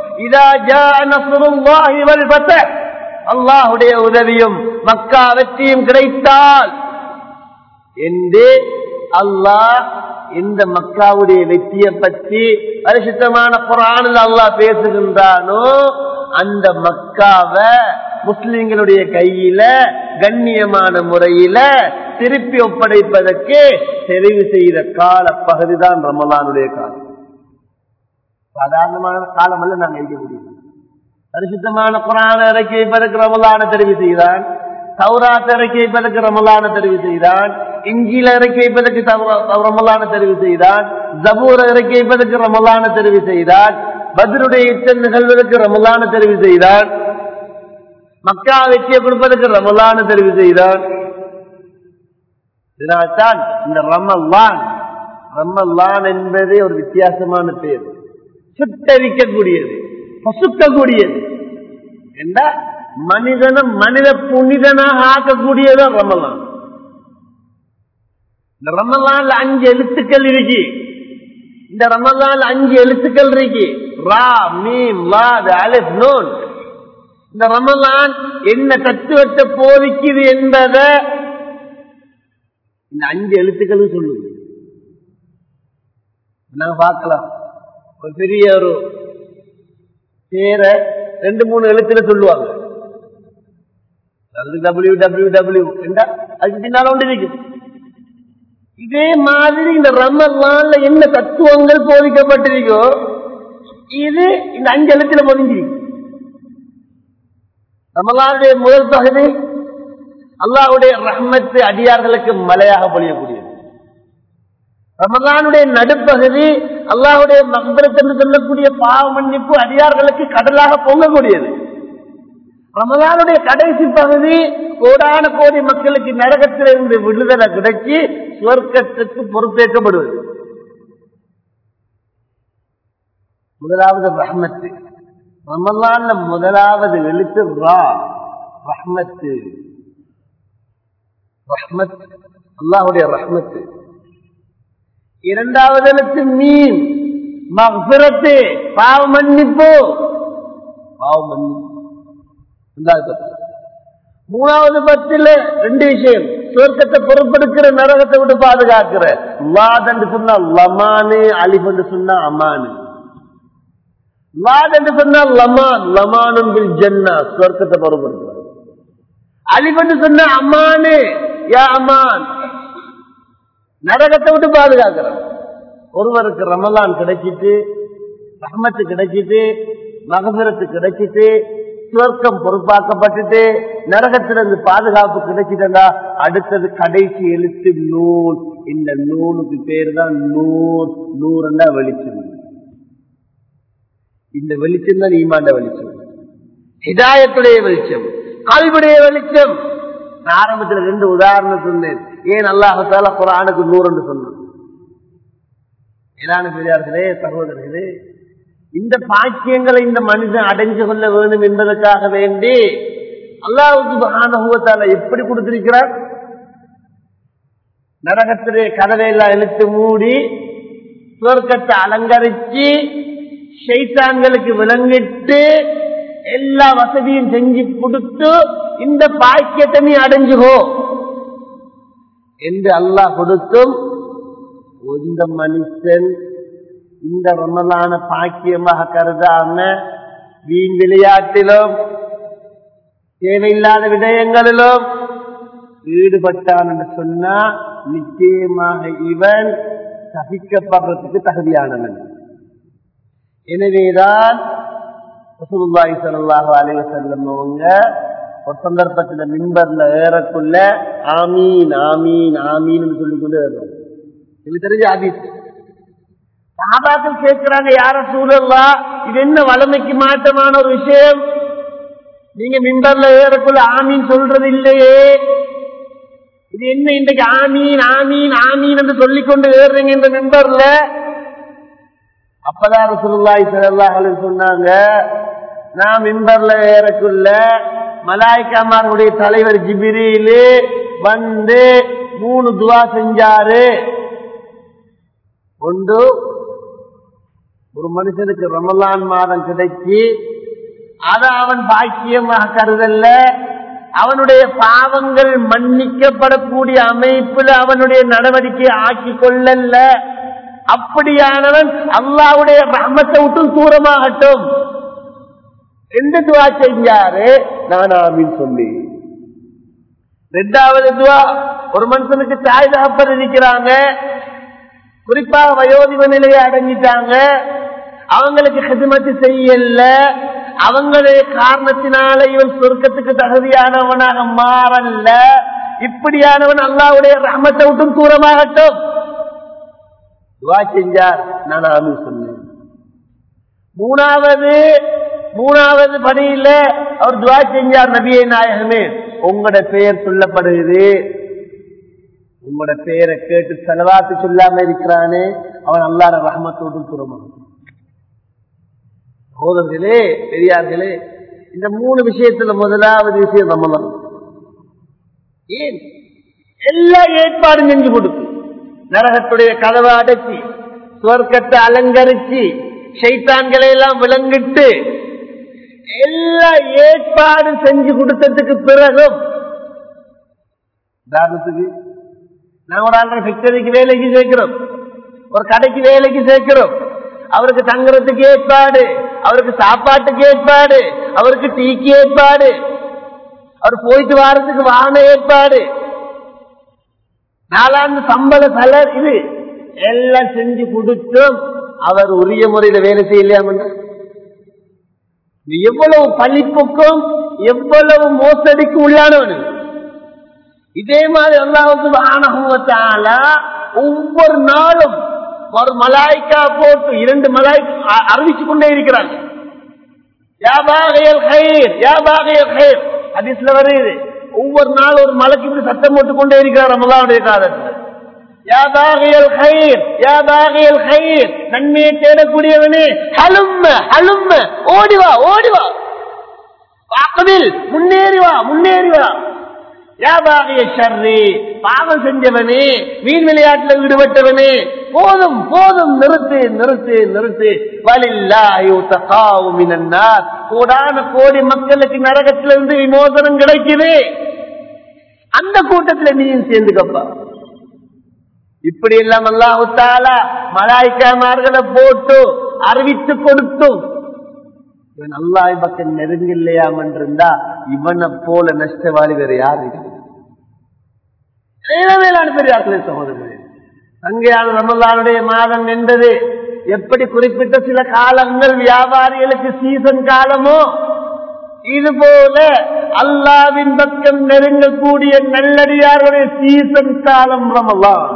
அல்லாஹுடைய உதவியும் மக்கா வெற்றியும் கிடைத்தால் என்று அல்லாஹ் இந்த மக்காவுடைய வெற்றியை பற்றி பரிசுத்தமான குரானில் அல்லாஹ் பேசுகின்றானோ அந்த மக்காவை முஸ்லிம்களுடைய கையில கண்ணியமான முறையில திருப்பி ஒப்படைப்பதற்கு தெரிவு செய்த கால பகுதிதான் ரமலானுடைய காலம் சாதாரணமான காலம் அல்ல நாங்கள் இருக்க முடியும் பரிசுத்தமான குரான இறக்கி வைப்பதற்கு ரமலான தெரிவு செய்தான் சௌராத் இறக்கி வைப்பதற்கு ரமலான தெரிவு செய்தான் இஞ்சில இறக்கி வைப்பதற்கு ரமலான தெரிவு செய்தான் ஜபூர இறக்கி வைப்பதற்கு ரமலான தெரிவு செய்தான் பதிலுடைய இத்தன் நிகழ்வதற்கு ரமலான தெரிவு செய்தான் மக்கா வெற்றியை கொடுப்பதற்கு ரமலான தெரிவு செய்தான் இதனால்தான் இந்த ரமல்லான் ரமல்லான் என்பதே ஒரு வித்தியாசமான பேர் சுட்டரிக்கக்கூடியது பசுக்கக்கூடியது என்ற மனிதனை மனித புனிதனாக ஆக்கக்கூடியது ரமலான் இந்த ரமலான்ல அஞ்சு எழுத்துக்கள் இருக்கு இந்த ரமலான்ல அஞ்சு எழுத்துக்கள் இருக்கு ரா மீம் லா அலிஃப் நோன் இந்த ரமலான் என்ன தத்துவத்தை போதிக்குது என்பதை இந்த அஞ்சு எழுத்துக்களும் சொல்லுது நாங்க பார்க்கலாம் ஒரு பெரிய ஒரு பேரை ரெண்டு மூணு எழுத்துல சொல்லுவாங்க டபிள்யூ டபிள்யூ டபிள்யூ என்றா அதுக்கு பின்னால ஒன்று இருக்கு இதே மாதிரி இந்த ரமலான்ல என்ன தத்துவங்கள் போதிக்கப்பட்டிருக்கோ இது இந்த அஞ்சு எழுத்துல பொதிஞ்சிருக்கு ரமலானுடைய முதல் பகுதி அல்லாவுடைய ரஹ்மத்து அடியார்களுக்கு மலையாக பொழியக்கூடியது ரமலானுடைய நடுப்பகுதி அல்லாஹுடைய மகபரத் என்று சொல்லக்கூடிய பாவ மன்னிப்பு அடியார்களுக்கு கடலாக பொங்கக்கூடியது ரமலானுடைய கடைசி பகுதி கோடான கோடி மக்களுக்கு நரகத்திலிருந்து விடுதலை கிடைச்சி சுவர்க்கத்துக்கு பொறுப்பேற்கப்படுவது முதலாவது ரஹ்மத்து ரமலான்ல முதலாவது எழுத்து ரா ரஹ்மத்து ரஹ்மத் அல்லாஹுடைய ரஹ்மத்து இரண்டாவது எழுத்து மீன் மகபிரத்து பாவ மன்னிப்பு பாவ மன்னிப்பு மூணாவது பத்துல ரெண்டு விஷயம் சொர்க்கத்தை பொறுப்பெடுக்கிற நரகத்தை விட்டு பாதுகாக்கிற வாதன்று சொன்னா லமானு அலிபன்று சொன்னா அமானு வாத் என்று சொன்னால் லமான் லமானும் பில் ஜன்னா சொர்க்கத்தை பொறுப்படுத்துவார் அலிபன்று சொன்ன அம்மானு யா அம்மான் நரகத்தை விட்டு பாதுகாக்கிறார் ஒருவருக்கு ரமலான் கிடைச்சிட்டு ரஹமத்து கிடைச்சிட்டு மகபிரத்து கிடைச்சிட்டு சுவர்க்கம் பொறுப்பாக்கப்பட்டுட்டு நரகத்திலிருந்து பாதுகாப்பு கிடைச்சிட்டா அடுத்தது கடைசி எழுத்து நூல் இந்த நூலுக்கு பேர் தான் நூர் நூறுன்னா வெளிச்சம் இந்த வெளிச்சம் தான் ஈமாண்ட வெளிச்சம் ஹிதாயத்துடைய வெளிச்சம் கல்விடைய வெளிச்சம் நான் ஆரம்பத்தில் ரெண்டு உதாரணம் சொன்னேன் ஏன் அல்லாஹால குரானுக்கு நூறுன்னு சொன்னேன் இலான பெரியார்களே சகோதரர்களே இந்த பாக்கியங்களை இந்த மனிதன் அடைஞ்சு கொள்ள வேண்டும் என்பதற்காக வேண்டி அல்லாஹுக்கு மகானகுவத்தால எப்படி கொடுத்திருக்கிறார் நரகத்திலே கதவையெல்லாம் இழுத்து மூடி சுவர்க்கத்தை அலங்கரிச்சு ஷைத்தான்களுக்கு விளங்கிட்டு எல்லா வசதியும் செஞ்சு கொடுத்து இந்த பாக்கியத்தை நீ அடைஞ்சுகோ என்று அல்லாஹ் கொடுத்தும் இந்த மனுஷன் இந்த ரமலான பாக்கியமாக கருதாம வீண் விளையாட்டிலும் தேவையில்லாத விடயங்களிலும் ஈடுபட்டான் என்று சொன்னா நிச்சயமாக இவன் சகிக்கப்படுறதுக்கு தகுதியானவன் எனவேதான் ரசூலுல்லாஹி ஸல்லல்லாஹு அலைஹி வஸல்லம் அவங்க ஒரு சந்தர்ப்பத்துல மிம்பர்ல ஏறக்குள்ள ஆமீன் ஆமீன் ஆமீன் சொல்லி கொண்டு ஏறுறோம் இது தெரிஞ்ச ஆபீஸ் சாபாக்கள் கேட்கிறாங்க யார சூழல்லா இது என்ன வளமைக்கு மாற்றமான ஒரு விஷயம் நீங்க மிம்பர்ல ஏறக்குள்ள ஆமீன் சொல்றது இல்லையே இது என்ன இன்றைக்கு ஆமீன் ஆமீன் ஆமீன் என்று சொல்லிக்கொண்டு ஏறுறீங்க இந்த மிம்பர்ல அப்பதான் ரசூலுல்லாஹி ஸல்லல்லாஹு அலைஹி சொன்னாங்க நான் மிம்பர்ல ஏறக்குள்ள மலாய்க்காமார்களுடைய தலைவர் ஜிபிரியிலு வந்து மூணு துவா செஞ்சாரு ஒன்று ஒரு மனுஷனுக்கு ரமலான் மாதம் கிடைச்சி அதை அவன் பாக்கியமாக கருதல்ல அவனுடைய பாவங்கள் மன்னிக்கப்படக்கூடிய அமைப்பில் அவனுடைய நடவடிக்கை ஆக்கி கொள்ளல்ல அப்படியானவன் அல்லாவுடைய ரஹமத்தை விட்டும் தூரமாகட்டும் எந்த துவா செஞ்சாரு நான் ஆமின்னு சொல்லி ரெண்டாவது துவா ஒரு மனுஷனுக்கு தாய் தகப்பர் இருக்கிறாங்க குறிப்பாக வயோதிப நிலையை அடங்கிட்டாங்க அவங்களுக்கு ஹிதமத்து செய்யல அவங்களுடைய காரணத்தினால இவன் சொர்க்கத்துக்கு தகுதியானவனாக மாறல்ல இப்படியானவன் அல்லாவுடைய ரஹமத்தை விட்டும் தூரமாகட்டும் துவா செஞ்சார் நான் ஆமி சொன்னேன் மூணாவது மூணாவது பணியில அவர் துவா செஞ்சார் நபியை நாயகமே உங்களோட பெயர் சொல்லப்படுகிறது உங்களோட பெயரை கேட்டு செலவாத்து சொல்லாம இருக்கிறானே அவன் அல்லாத ரஹமத்தோடு தூரமாக சோதர்களே பெரியார்களே இந்த மூணு விஷயத்துல முதலாவது விஷயம் ரமலான் ஏன் எல்லா ஏற்பாடும் செஞ்சு கொடுக்கும் நரகத்துடைய கதவை அடைச்சி சுவர்க்கத்தை அலங்கரிச்சு சைத்தான்களை எல்லாம் விளங்கிட்டு எல்லா ஏற்பாடு செஞ்சு கொடுத்ததுக்கு பிறகும் உதாரணத்துக்கு நாங்க ஒரு ஆள் ஃபேக்டரிக்கு வேலைக்கு சேர்க்கிறோம் ஒரு கடைக்கு வேலைக்கு சேர்க்கிறோம் அவருக்கு தங்குறதுக்கு ஏற்பாடு அவருக்கு சாப்பாட்டுக்கு ஏற்பாடு அவருக்கு டீக்கு ஏற்பாடு அவர் போயிட்டு வாரத்துக்கு வாகன ஏற்பாடு நாலாண்டு சம்பள சலர் இது எல்லாம் செஞ்சு கொடுத்தும் அவர் உரிய முறையில வேலை செய்யலையாம எவ்வளவு பழிப்புக்கும் எவ்வளவு மோசடிக்கு உள்ளானவனு இதே மாதிரி அல்லாவுக்கு ஆனகத்தால ஒவ்வொரு நாளும் ஒரு மலாய்க்கா போட்டு இரண்டு மலாய் அறிவிச்சு கொண்டே இருக்கிறாங்க வருது ஒவ்வொரு நாள் ஒரு மலைக்கு இப்படி சத்தம் போட்டு கொண்டே இருக்கிறார் ரமலாவுடைய காலத்தில் நன்மையை தேடக்கூடியவனே ஹலும்ம ஹலும்ம ஓடிவா ஓடிவா முன்னேறிவா முன்னேறிவா வியாபாரிய ஷர்ரி பாவம் செஞ்சவனே மீன் விளையாட்டுல ஈடுபட்டவனே போதும் போதும் நிறுத்து நிறுத்து நிறுத்து வலில்லாயுத்தார் கோடான கோடி மக்களுக்கு நரகத்திலிருந்து விமோசனம் கிடைக்குது அந்த கூட்டத்துல நீயும் சேர்ந்துக்கப்பா இப்படி எல்லாம் அல்லாஹால மலாய்க்காமார்களை போட்டு அறிவித்து கொடுத்தும் இவன் அல்லாஹ் பக்கம் நெருங்கில்லையாம் இருந்தா இவனை போல நஷ்டவாளி வேற யாரு மேலான பெரியார்களே சகோதரர்களே அங்கேயான ரமலானுடைய மாதம் என்பது எப்படி குறிப்பிட்ட சில காலங்கள் வியாபாரிகளுக்கு சீசன் காலமோ இது போல அல்லாவின் பக்கம் நெருங்கக்கூடிய நல்லடியாருடைய சீசன் காலம் ரமலான்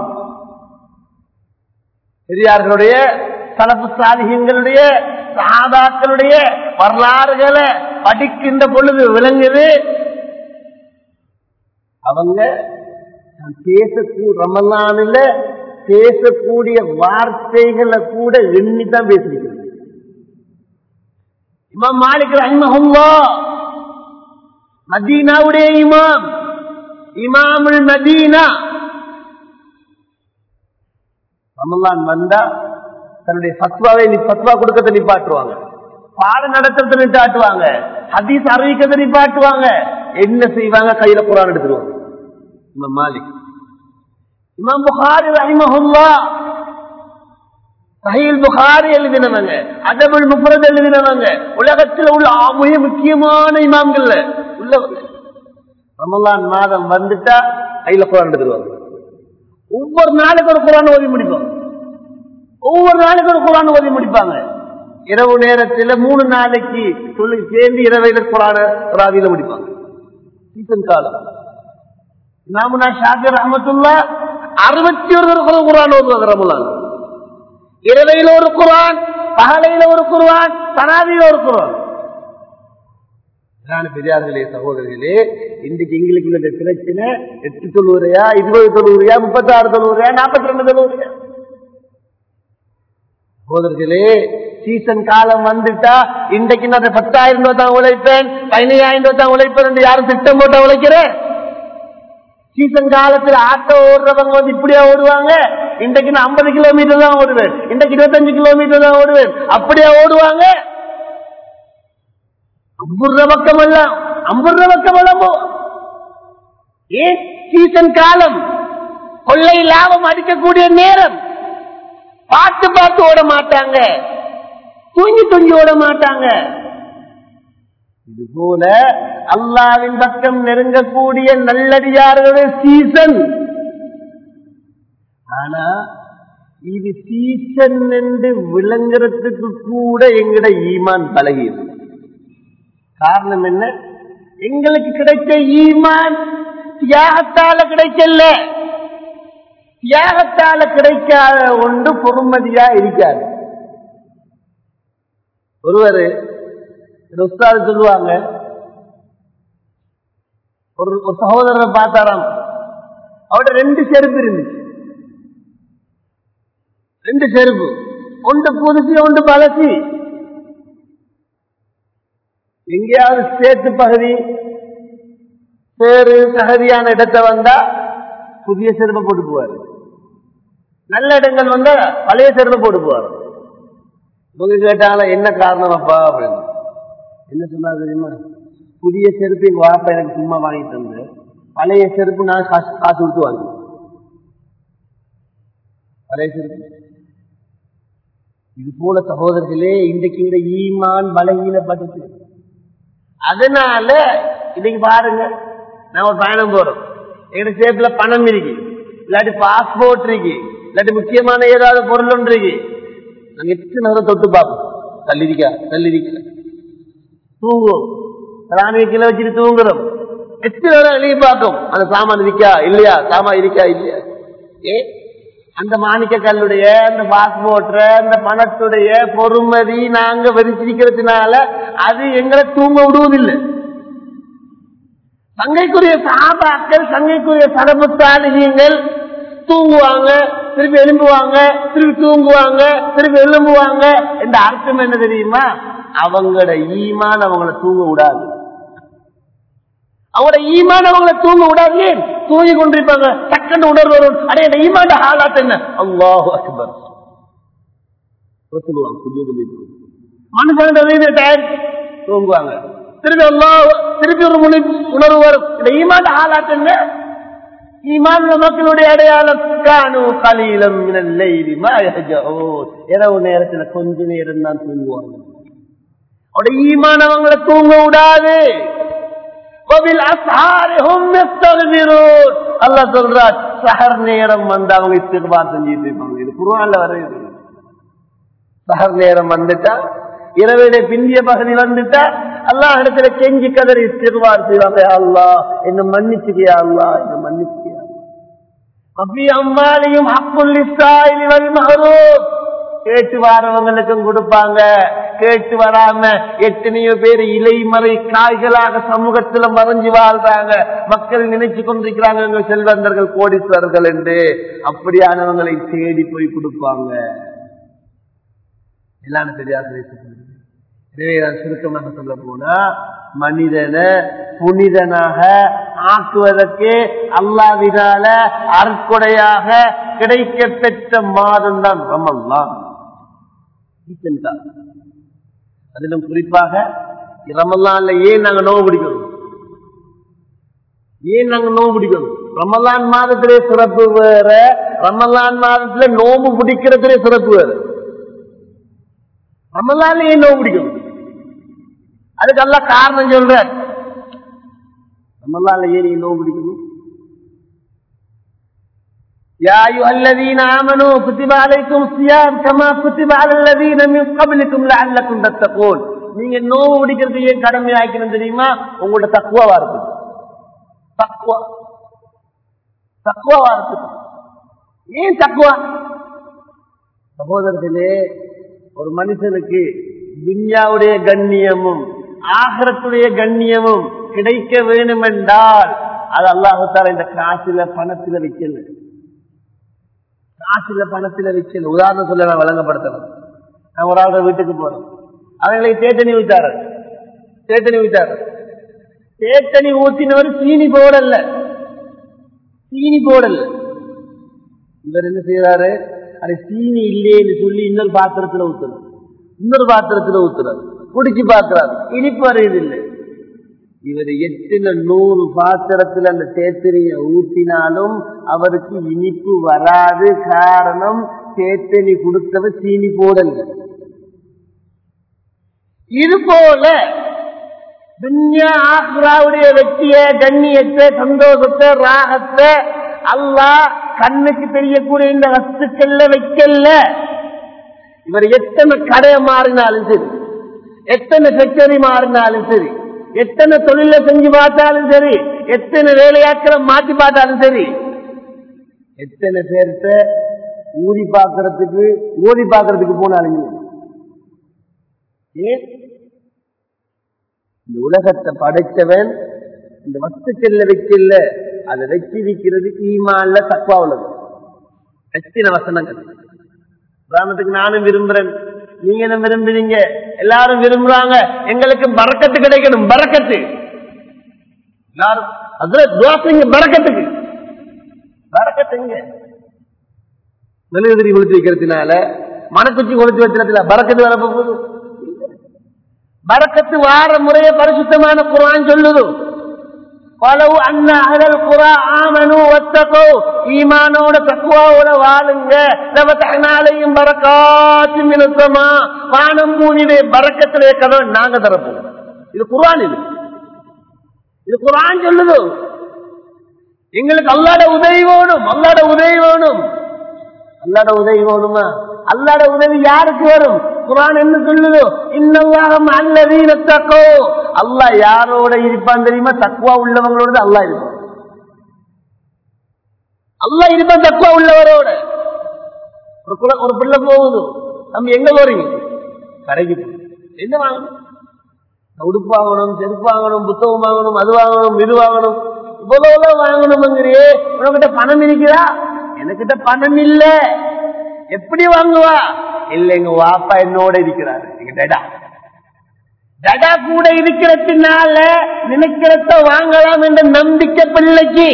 பெரியார்களுடைய தலப்பு சாதிகங்களுடைய சாதாக்களுடைய வரலாறுகளை படிக்கின்ற பொழுது விளங்குது அவங்க நான் பேசக்கூ ரமலானில் பேசக்கூடிய வார்த்தைகளை கூட எண்ணித்தான் பேசிருக்கிறது இமாம் மாலிக் ரஹ்மஹுல்லா மதீனாவுடைய இமாம் இமாமுல் மதீனா ரமலான் வந்தா தன்னுடைய பத்வாவை பத்வா கொடுக்கறத நிப்பாட்டுவாங்க பாடம் நடத்துறத நிப்பாட்டுவாங்க ஹதீஸ் அறிவிக்கிறத நிப்பாட்டுவாங்க என்ன செய்வாங்க கையில குரான் எடுத்துருவாங்க இமாம் மாலிக் இமாம் புகாரி ரஹிமஹுல்லா சஹீல் புகாரி எழுதினவங்க அதபுல் முஃபரத் எழுதினவங்க உலகத்தில் உள்ள மிக முக்கியமான இமாம்கள்ல உள்ளவங்க ரமலான் மாதம் வந்துட்டா கையில குரான் எடுத்துருவாங்க ஒவ்வொரு நாளைக்கு ஒரு குரான் ஓதி முடிப்பாங்க ஒவ்வொரு நாளைக்கு ஒரு குரான் ஓதி முடிப்பாங்க இரவு நேரத்தில் மூணு நாளைக்கு சொல்லி சேர்ந்து இரவையில குரான ராவியில முடிப்பாங்க சீசன் காலம் நாமுனா ஷாக்கர் அஹமத்துல்லா அறுபத்தி ஒரு குரான் ஓதுவாங்க ரமலான் இரவையில ஒரு குரான் பகலையில ஒரு குரான் தனாதியில ஒரு குரான் பெரியார்களே சகோதரர்களே இன்றைக்கு எங்களுக்கு உள்ள பிரச்சனை எட்டு தொண்ணூறையா இருபது தொண்ணூறையா முப்பத்தி ஆறு தொண்ணூறையா நாற்பத்தி ரெண்டு தொண்ணூறையா சகோதரர்களே சீசன் காலம் வந்துட்டா இன்றைக்கு நான் பத்தாயிரம் ரூபாய் தான் உழைப்பேன் பதினையாயிரம் ரூபாய் தான் உழைப்பேன் என்று யாரும் திட்டம் போட்ட உழைக்கிறேன் சீசன் காலத்துல ஆட்டோ ஓடுறவங்க வந்து இப்படியா ஓடுவாங்க இன்றைக்கு நான் ஐம்பது கிலோமீட்டர் தான் ஓடுவேன் இன்றைக்கு இருபத்தஞ்சு கிலோமீட்டர் தான் ஓடுவேன் அப்படியா ஓடுவாங்க ஐம்பது பக்கம் எல்லாம் ஐம்பது பக்கம் எல்லாமோ ஏன் சீசன் காலம் கொள்ளை லாபம் அடிக்கக்கூடிய நேரம் பார்த்து பார்த்து ஓட மாட்டாங்க தூங்கி தூங்கி ஓட மாட்டாங்க இது போல அல்லாவின் பக்கம் நெருங்கக்கூடிய நல்லடியார்களுடைய சீசன் ஆனா இது சீசன் என்று விளங்குறதுக்கு கூட எங்கட ஈமான் பழகியது காரணம் என்ன எங்களுக்கு கிடைச்ச ஈமான் தியாகத்தால கிடைக்கல தியாகத்தால கிடைக்காத ஒன்று பொறுமதியா இருக்காது ஒருவர் உஸ்தாது சொல்லுவாங்க ஒரு ஒரு சகோதரரை பார்த்தாராம் அவட ரெண்டு செருப்பு இருந்துச்சு ரெண்டு செருப்பு ஒன்று புதுசு ஒன்று பழசி எங்கேயாவது சேத்து பகுதி சேரு சகதியான இடத்தை வந்தா புதிய செருப்பை போட்டு போவார் நல்ல இடங்கள் வந்தா பழைய செருப்பை போட்டு போவார் இவங்க கேட்டாங்களா என்ன காரணம் அப்பா அப்படின்னு என்ன சொன்னாரு தெரியுமா புதிய செருப்பு எங்க வாப்பா எனக்கு சும்மா வாங்கி தந்து பழைய செருப்பு நான் காசு காசு கொடுத்து வாங்கி பழைய செருப்பு இது போல சகோதரர்களே இன்றைக்கு இந்த ஈமான் பலகீனப்பட்டுச்சு அதனால இன்னைக்கு பாருங்க நான் ஒரு பயணம் போறோம் எங்க சேத்துல பணம் இருக்கு இல்லாட்டி பாஸ்போர்ட் இருக்கு இல்லாட்டி முக்கியமான ஏதாவது பொருள் ஒன்று இருக்கு நாங்க எத்தனை நேரம் தொட்டு பார்ப்போம் தள்ளிரிக்கா தள்ளிரிக்கா தூங்குவோம் ராணியை கீழே வச்சுட்டு தூங்குறோம் எத்தனை நேரம் எழுதி பார்க்கும் அந்த சாமான் இருக்கா இல்லையா சாமான் இருக்கா இல்லையா ஏ அந்த மாணிக்க கல்லுடைய அந்த பாஸ்போர்ட் அந்த பணத்துடைய பொறுமதி நாங்க வரிச்சிருக்கிறதுனால அது எங்களை தூங்க விடுவதில்லை சங்கைக்குரிய சாபாக்கள் சங்கைக்குரிய சரபுத்தாளிகள் தூங்குவாங்க திருப்பி எழும்புவாங்க திருப்பி தூங்குவாங்க திருப்பி எழும்புவாங்க இந்த அர்த்தம் என்ன தெரியுமா அவங்களோட ஈமான் அவங்கள தூங்க விடாது அவங்களோட ஈமான் அவங்கள தூங்க விடாது ஏன் தூங்கி கொண்டிருப்பாங்க டக்குன்னு உணர்வு வரும் அடே இந்த ஈமான் ஹாலாத் என்ன அல்லாஹு அக்பர் சொல்லுவாங்க மனுஷன் தூங்குவாங்க திருப்பி அல்லாஹ் திருப்பி ஒரு முனி உணர்வு வரும் இந்த ஈமான் ஹாலாத் என்ன ஈமான் மக்களுடைய அடையாளம் காணு கலீலம் இரவு நேரத்துல கொஞ்ச நேரம் தான் தூங்குவாங்க அவருடைய ஈமான் அவங்களை தூங்க விடாது அல்லா சொல்றார் சஹர் நேரம் வந்து அவங்க இஸ்திர்பார் செஞ்சுட்டு இருப்பாங்க இது குருவான்ல வருது சஹர் நேரம் வந்துட்டா இரவிலே பிந்திய பகுதி வந்துட்டா அல்லா இடத்துல கெஞ்சி கதறி இஸ்திர்பார் செய்வாங்க அல்லா என்ன மன்னிச்சுக்கியா அல்லா என்ன மன்னிச்சுக்கியா அப்படி அம்மாலையும் அப்புல் இஸ்ராயலி வரி மகரூப் கேட்டு வாரவங்களுக்கும் கொடுப்பாங்க கேட்டு வராம எத்தனையோ பேர் இலைமறை காய்களாக சமூகத்துல மறைஞ்சு வாழ்றாங்க மக்கள் நினைச்சு கொண்டிருக்கிறாங்க இவங்க செல்வந்தர்கள் கோடீஸ்வரர்கள் என்று அப்படியானவங்களை தேடி போய் கொடுப்பாங்க எல்லாம் தெரியாது எனவே நான் சுருக்கமாக சொல்ல போனா மனிதனை புனிதனாக ஆக்குவதற்கு அல்லாவினால அற்கொடையாக கிடைக்க பெற்ற மாதம் தான் ரமல்லான் அதிலும் குறிப்பாக ரமல்லான்ல ஏன் நாங்க நோவு பிடிக்கணும் ஏன் நாங்க நோவு பிடிக்கணும் ரமலான் மாதத்திலே சிறப்பு வேற ரமலான் மாதத்துல நோம்பு பிடிக்கிறதுலே சிறப்பு வேற ரமலான்ல ஏன் நோவு பிடிக்கணும் அதுக்கு அல்ல காரணம் சொல்ற ரமலான்ல ஏன் நீங்க நோவு பிடிக்கணும் يا أيها الذين آمنوا كتب عليكم الصيام كما كتب على الذين من قبلكم لعلكم تتقون நீங்க நோவு பிடிக்கிறது ஏன் கடமை ஆக்கணும் தெரியுமா உங்களோட தக்குவா இருக்கு தக்குவா தக்குவா இருக்கு ஏன் தக்குவா சகோதரர்களே ஒரு மனுஷனுக்கு துன்யாவுடைய கண்ணியமும் ஆகரத்துடைய கண்ணியமும் கிடைக்க வேண்டும் என்றால் அது அல்லாஹால இந்த காசுல பணத்துல வைக்கல காசுல பணத்துல வைக்கல உதாரணம் சொல்ல நான் வழங்கப்படுத்தணும் நான் ஒரு ஆள் வீட்டுக்கு போறேன் அவங்களை தேத்தனி ஊத்தாரு தேத்தனி ஊத்தாரு தேத்தனி ஊத்தினவர் சீனி போடல சீனி போடல இவர் என்ன செய்யறாரு அது சீனி இல்லைன்னு சொல்லி இன்னொரு பாத்திரத்துல ஊத்துறாரு இன்னொரு பாத்திரத்துல ஊத்துறாரு குடிச்சு பார்க்கிறார் இனிப்பு வரையுது இல்லை இவர் எத்தனை நூறு பாத்திரத்தில் அந்த தேத்தனிய ஊட்டினாலும் அவருக்கு இனிப்பு வராது காரணம் தேத்தனி கொடுத்தவர் சீனி போடல இது போல துன்யா ஆக்ராவுடைய வெற்றிய கண்ணியத்தை சந்தோஷத்தை ராகத்தை அல்லாஹ் கண்ணுக்கு தெரியக்கூடிய இந்த வஸ்துக்கள்ல வைக்கல இவர் எத்தனை கடையை மாறினாலும் சரி எத்தனை ஃபேக்டரி மாறினாலும் சரி எத்தனை தொழில செஞ்சு பார்த்தாலும் சரி எத்தனை வேலையாட்களை மாற்றி பார்த்தாலும் சரி எத்தனை பேர்த்த ஊதி பார்க்கறதுக்கு ஓதி பார்க்கறதுக்கு போனாலும் ஏன் இந்த உலகத்தை படைத்தவன் இந்த வஸ்துக்கள்ல வைக்கல அதை வச்சிருக்கிறது ஈமான்ல தக்குவா உள்ளது எத்தனை வசனங்கள் உதாரணத்துக்கு நானும் விரும்புறேன் நீங்க என்ன விரும்புறீங்க எல்லாரும் விரும்புறாங்க எங்களுக்கு பறக்கத்து கிடைக்கணும் பறக்கத்து எல்லாரும் அதுல துவாசிங்க பறக்கத்துக்கு பறக்கத்துங்க மெழுகுதிரி கொளுத்து வைக்கிறதுனால மனக்குச்சி கொளுத்து வைக்கிறதுல பறக்கத்து வர போகுது பறக்கத்து வார முறைய பரிசுத்தமான குரான் சொல்லுது பலவு அண்ண அகல் குரா ஆமனு ஒத்தகோ ஈமானோட தக்குவாவோட வாழுங்க நவத்தனாலையும் பறக்காத்து மினுத்தமா வானம் பூனிலே பறக்கத்திலே கதவை நாங்க தரப்போம் இது குரான் இது இது குரான் சொல்லுது எங்களுக்கு அல்லாட உதவி வேணும் அல்லாட உதவி வேணும் அல்லாட உதவி வேணுமா அல்லாட உதவி யாருக்கு வரும் குரான் என்ன சொல்லுதோ இன்னவாகம் அல்லதீனத்தக்கோ அல்லா யாரோட இருப்பான் தெரியுமா தக்குவா உள்ளவங்களோட அல்லா இருப்பான் அல்லா இருப்பான் தக்குவா உள்ளவரோட ஒரு குல ஒரு பிள்ளை போகுது நம்ம எங்க போறீங்க கடைக்கு என்ன வாங்கணும் உடுப்பு வாங்கணும் செருப்பு வாங்கணும் புத்தகம் வாங்கணும் அது வாங்கணும் இது வாங்கணும் இவ்வளவு வாங்கணும்ங்கிறியே உனக்கிட்ட பணம் இருக்குதா எனக்கிட்ட பணம் இல்ல எப்படி வாங்குவா இல்ல எங்க வாப்பா என்னோட இருக்கிறாரு எங்க டடா டடா கூட இருக்கிறதுனால நினைக்கிறத வாங்கலாம் என்ற நம்பிக்கை பிள்ளைக்கு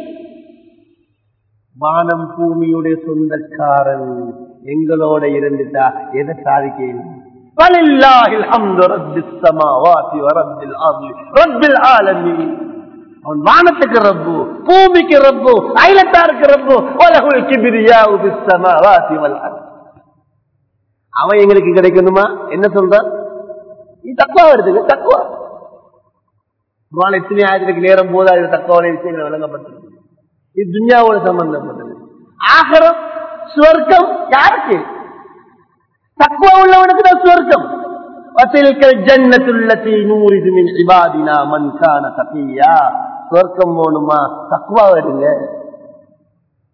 வானம் பூமியுடைய சொந்தக்காரன் எங்களோட இருந்துட்டா எதை சாதிக்க அவன் வானத்துக்கு ரப்பு பூமிக்கு ரப்பு ஐலத்தாருக்கு ரப்பு உலகுல் கிபிரியா உபிஸ்தமாவாசி வல்லார் அவன் எங்களுக்கு கிடைக்கணுமா என்ன சொல்றான் நீ தக்குவா வருது தக்குவா எத்தனை ஆயிரத்துக்கு நேரம் போதா இது தக்குவான விஷயங்கள் வழங்கப்பட்டது இது துன்யாவோட சம்பந்தப்பட்டது ஆகரம் சுவர்க்கம் யாருக்கு தக்குவா உள்ளவனுக்கு தான் சுவர்க்கம் وتلك الجنة التي نورث من عبادنا من كان تقيا சொர்க்கம் போகணுமா தக்குவா வருங்க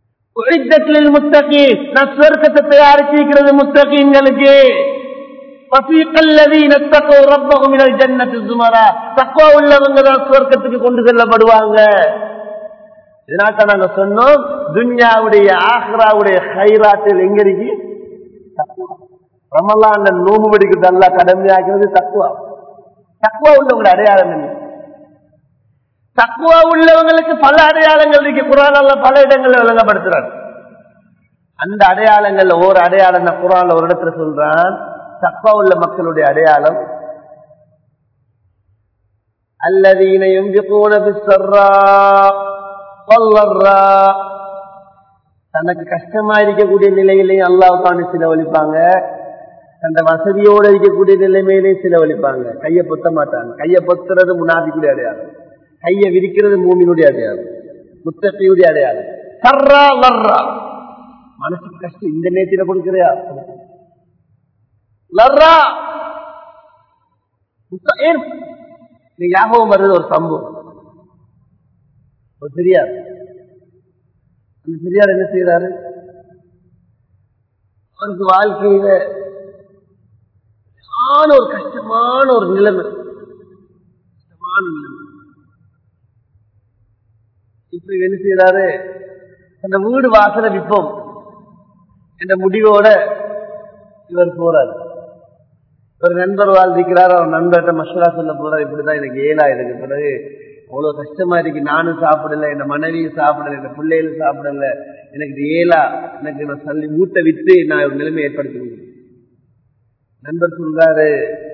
உழித்தத்தில் முத்தகி நான் சொர்க்கத்தை தயாரிச்சிருக்கிறது முத்தகிங்களுக்கு சுவர்க்கத்துக்கு கொண்டு செல்லப்படுவாங்க இதனால்தான் நாங்க சொன்னோம் துன்யாவுடைய ஆஹ்ராவுடைய ஹைராத்தில் எங்க இருக்கு ரமலான் நோம்பு பிடிக்கிறது அல்ல கடமையாகிறது தக்குவா தக்குவா உள்ளவங்க அடையாளம் என்ன தக்குவா உள்ளவங்களுக்கு பல அடையாளங்கள் இருக்கு குரான் பல இடங்கள்ல விளங்கப்படுத்துறாங்க அந்த அடையாளங்கள்ல ஒரு அடையாளம் குரான்ல ஒரு இடத்துல சொல்றான் தக்குவா உள்ள மக்களுடைய அடையாளம் الذين ينفقون بالسراء والضراء தனக்கு கஷ்டமா இருக்கக்கூடிய நிலையிலையும் அல்லாவுக்கான செலவழிப்பாங்க அந்த வசதியோடு இருக்கக்கூடிய நிலைமையிலையும் செலவழிப்பாங்க கையை பொத்த மாட்டாங்க கையை பொத்துறது முனாதிக்குடைய அடையாளம் கையை விரிக்கிறது மூமினுடைய அடையாளம் முத்தத்தையுடைய அடையாளம் சர்ரா வர்றா மனசுக்கு கஷ்டம் இந்த நேரத்தில் கொடுக்கிறியா லர்ரா நீ ஞாபகம் வருது ஒரு சம்பவம் ஒரு பெரியார் அந்த பெரியார் என்ன செய்யறாரு அவருக்கு வாழ்க்கையில ஒரு கஷ்டமான ஒரு நிலைமை கஷ்டமான நிலைமை இப்ப என்ன செய்யறாரு அந்த வீடு வாசல விற்போம் என்ற முடிவோட இவர் போறாரு ஒரு நண்பர் வாழ்ந்திருக்கிறார் அவர் நண்பர்கிட்ட மஷூரா சொல்ல போறார் இப்படிதான் எனக்கு ஏழா இருக்கு பிறகு அவ்வளவு கஷ்டமா இருக்கு நானும் சாப்பிடல என் மனைவியும் சாப்பிடல என் பிள்ளைகளும் சாப்பிடல எனக்கு இது ஏலா எனக்கு நான் சொல்லி மூட்டை வித்து நான் ஒரு நிலைமை ஏற்படுத்தி நண்பர் சொல்றாரு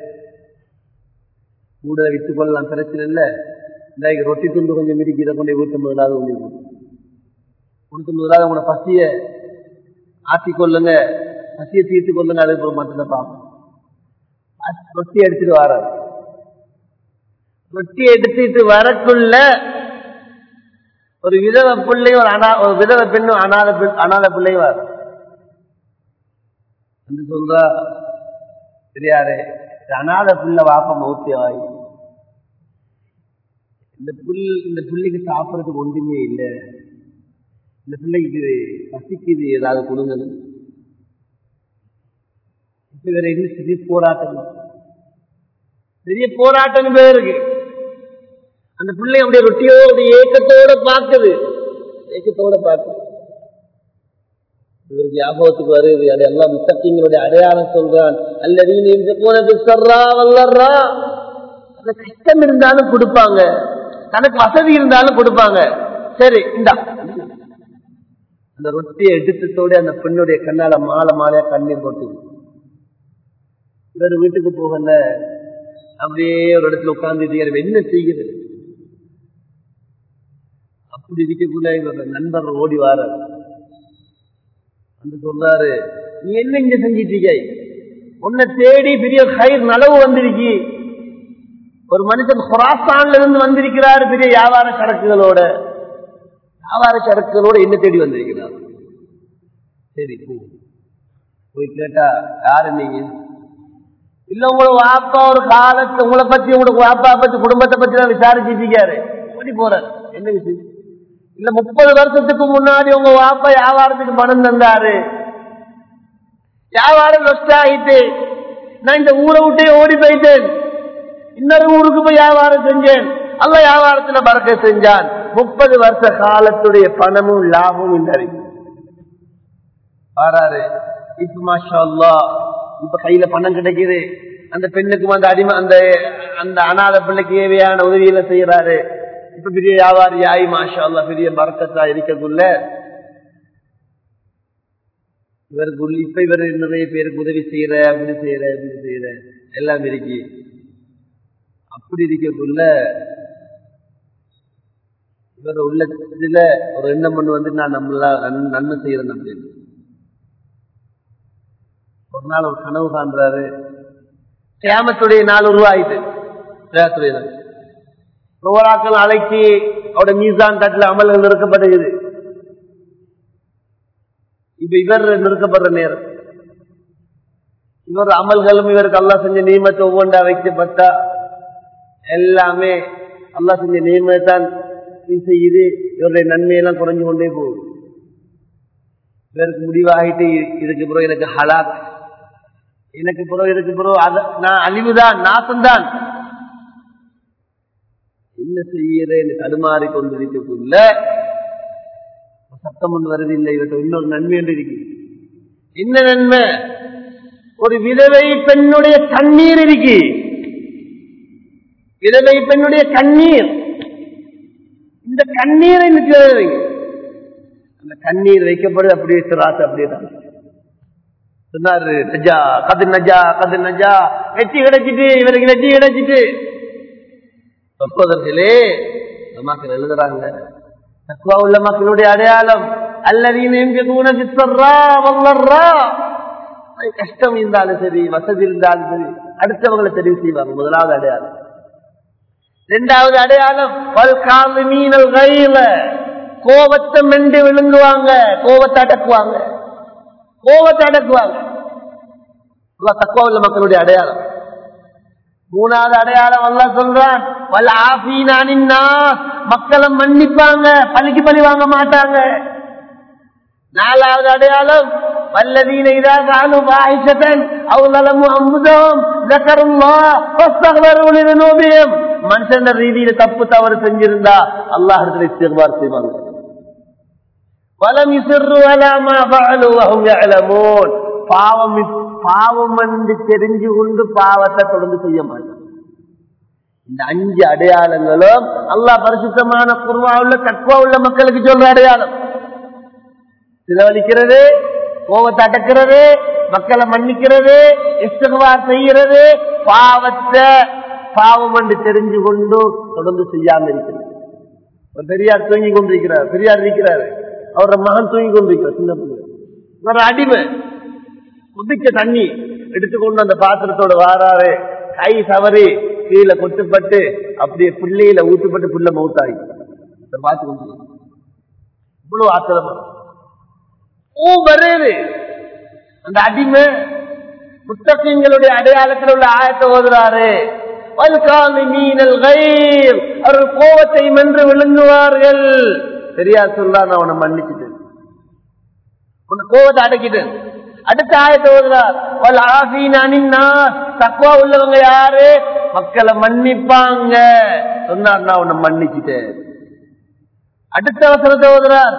மூடலை வித்துக் கொள்ளலாம் பிரச்சனை இல்ல இந்த ரொட்டி துண்டு கொஞ்சம் மிதிக்கு இதை கொண்டு வீட்டு முதலாவது உங்களுக்கு கொடுத்து முதலாவது உங்களோட பசிய ஆத்தி கொள்ளுங்க பசியை தீர்த்து கொள்ளுங்க அது மற்றதை பார்ப்போம் ரொட்டி எடுத்துட்டு வராரு ரொட்டி எடுத்துட்டு வரக்குள்ள ஒரு விதவ பிள்ளையும் ஒரு அனா ஒரு விதவ பெண்ணும் அனாத அனாத பிள்ளையும் வர சொல்றா தெரியாரு அனாத புள்ள வாப்ப மௌத்தியவாய் இந்த புல் இந்த பிள்ளைக்கு சாப்பிடறதுக்கு ஒன்றுமே இல்லை இந்த பிள்ளைக்கு பசிக்குது ஏதாவது கொடுங்க இப்ப வேற என்ன பெரிய போராட்டம் பெரிய போராட்டம் பேருக்கு அந்த பிள்ளை அப்படியே ரொட்டியோட ஏக்கத்தோட பார்க்குது ஏக்கத்தோட பார்க்குது இவருக்கு ஞாபகத்துக்கு வருது அது எல்லாம் முத்தக்கிங்களுடைய அடையாளம் சொல்றான் அல்லது நீங்க போனது சர்றா வல்லர்றா அந்த கஷ்டம் இருந்தாலும் கொடுப்பாங்க தனக்கு வசதி இருந்தாலும் கொடுப்பாங்க சரி இந்தா அந்த ரொட்டியை எடுத்ததோட அந்த பெண்ணுடைய கண்ணால மாலை மாலையா கண்ணீர் கொட்டுது இவர் வீட்டுக்கு போகல அப்படியே ஒரு இடத்துல உட்கார்ந்து என்ன செய்கிறது அப்படி இருக்கக்குள்ள இவரோட நண்பர் ஓடி வார வந்து சொல்றாரு நீ என்ன இங்க செஞ்சிட்டீங்க உன்னை தேடி பெரிய கயிர் நலவு வந்திருக்கி ஒரு மனுஷன் ஹொராஸ்தான்ல இருந்து வந்திருக்கிறார் பெரிய வியாபார சரக்குகளோட வியாபார சரக்குகளோட என்ன தேடி வந்திருக்கிறார் சரி போ போய் கேட்டா யாரு நீங்க இல்ல உங்களோட வாப்பா ஒரு காலத்தை உங்களை பத்தி உங்களுக்கு வாப்பா பத்தி குடும்பத்தை பத்தி நான் விசாரிச்சுட்டு இருக்காரு ஓடி போறாரு என்ன விஷயம் இல்ல முப்பது வருஷத்துக்கு முன்னாடி உங்க வாப்பா வியாபாரத்துக்கு பணம் தந்தாரு வியாபாரம் நஷ்ட ஆகிட்டு நான் இந்த ஊரை விட்டே ஓடி போயிட்டேன் இன்னொரு ஊருக்கு போய் வியாபாரம் செஞ்சேன் அல்ல வியாபாரத்துல பறக்க செஞ்சான் முப்பது வருஷ காலத்துடைய பணமும் லாபமும் இந்த ஆறாரு இப்ப மாஷா இப்ப கையில பணம் கிடைக்குது அந்த பெண்ணுக்கும் அந்த அடிமை அந்த அந்த அனாத பிள்ளைக்கு தேவையான உதவியில செய்யறாரு இப்ப பெரிய வியாபாரி ஆயி மாஷா அல்லா பெரிய பறக்கத்தா இருக்கக்குள்ள இவருக்கு இப்ப இவர் நிறைய பேருக்கு உதவி செய்யற அப்படி செய்யற அப்படி செய்யற எல்லாம் இருக்கு அப்படி இருக்கக்குள்ள இவர் உள்ளத்துல ஒரு எண்ணம் பண்ணு வந்து நான் நம்மள நன்மை செய்யறேன் அப்படின்னு ஒரு நாள் ஒரு கனவு காண்றாரு கேமத்துடைய நாள் உருவாயிட்டு கேமத்துடைய நாள் ஒவ்வொரு அழைச்சி அவருடைய மீசான் தட்டில் அமல்கள் நிறுத்தப்படுகிறது இப்ப இவர் நிறுத்தப்படுற நேரம் இவர் அமல்களும் இவருக்கு அல்லா செஞ்ச நியமத்தை ஒவ்வொன்றா வைக்கப்பட்டா எல்லாமே அல்லா செஞ்ச நியமத்தான் செய்யுது இவருடைய நன்மையெல்லாம் குறைஞ்சு கொண்டே போகுது இவருக்கு முடிவாகிட்டு இதுக்கு பிறகு எனக்கு ஹலாக் எனக்கு பிறகு இருக்கு பிறகு அத நான் அழிவுதான் நாசம்தான் என்ன செய்யறேன்னு தடுமாறி கொண்டிருக்கக்குள்ள சத்தம் ஒன்று வருதில்லை இவற்றை இன்னொரு நன்மை என்று இருக்கு என்ன நன்மை ஒரு விதவை பெண்ணுடைய கண்ணீர் இருக்கு விதவை பெண்ணுடைய கண்ணீர் இந்த கண்ணீரை நிற்கிறது அந்த கண்ணீர் வைக்கப்படுது அப்படியே சிராத்து அப்படியே தான் சொன்னாரு நஜா கது நஜா கது நஜா வெற்றி கிடைச்சிட்டு இவருக்கு வெற்றி கிடைச்சிட்டு சகோதரர்களே மக்கள் எழுதுறாங்க தக்குவா உள்ள மக்களுடைய அடையாளம் அல்லதீன வல்லர்ரா கஷ்டம் இருந்தாலும் சரி வசதி இருந்தாலும் சரி அடுத்தவங்களை தெரிவு செய்வாங்க முதலாவது அடையாளம் இரண்டாவது அடையாளம் பல்கால மீனல் கையில கோபத்தை மெண்டு விழுங்குவாங்க கோபத்தை அடக்குவாங்க கோபத்தை அடக்குவாங்க தக்குவா உள்ள மக்களுடைய அடையாளம் மூணாவது அடையாளம் அல்ல சொல்றான் வல்ல ஆபீனானின்னா மக்களை மன்னிப்பாங்க பழிக்கு பழி வாங்க மாட்டாங்க நாலாவது அடையாளம் والذين إذا فعلوا فاحشة أو ظلموا أنفسهم ذكروا الله فاستغفروا لذنوبهم மனுஷன் ரீதியில தப்பு தவறு செஞ்சிருந்தா அல்லாஹ் இஸ்திக்பார் செய்வாங்க வலம் இசிறு அலாமா ஃபஅலு வஹும் யஅலமூன் பாவம் பாவம் என்று தெரிஞ்சு கொண்டு பாவத்தை தொடர்ந்து செய்ய மாட்டாங்க இந்த அஞ்சு அடையாளங்களும் அல்லாஹ் பரிசுத்தமான குருவா உள்ள தக்குவா உள்ள மக்களுக்கு சொல்ற அடையாளம் செலவழிக்கிறது கோபத்தை அடக்கிறது மக்களை மன்னிக்கிறது இஸ்தகவார் செய்கிறது பாவத்தை பாவம் என்று தெரிஞ்சு கொண்டு தொடர்ந்து செய்யாம இருக்கிறது ஒரு பெரியார் தூங்கி கொண்டிருக்கிறார் பெரியார் இருக்கிறாரு அவரோட மகன் தூங்கி கொண்டிருக்கிறார் சின்ன பிள்ளை ஒரு அடிமை குதிக்க தண்ணி எடுத்துக்கொண்டு அந்த பாத்திரத்தோட வாராரு கை தவறி கீழே கொட்டுப்பட்டு அப்படியே பிள்ளையில ஊட்டுப்பட்டு பிள்ளை மௌத்தாகி பார்த்து கொண்டு இவ்வளவு ஆத்திரமா ஓ வருது அந்த அடிமை புத்தகங்களுடைய அடையாளத்தில் உள்ள ஆயத்தை ஓதுறாரு அவர்கள் கோபத்தை மென்று விழுங்குவார்கள் சரியா சொல்லா நான் அவனை மன்னிச்சுட்டேன் உன்னை கோபத்தை அடக்கிட்டேன் அடுத்த ஆயத்தை ஓதுறார் தக்குவா உள்ளவங்க யாரு மக்களை மன்னிப்பாங்க சொன்னார் நான் உன்னை மன்னிச்சுட்டேன் அடுத்த அவசரத்தை ஓதுறார்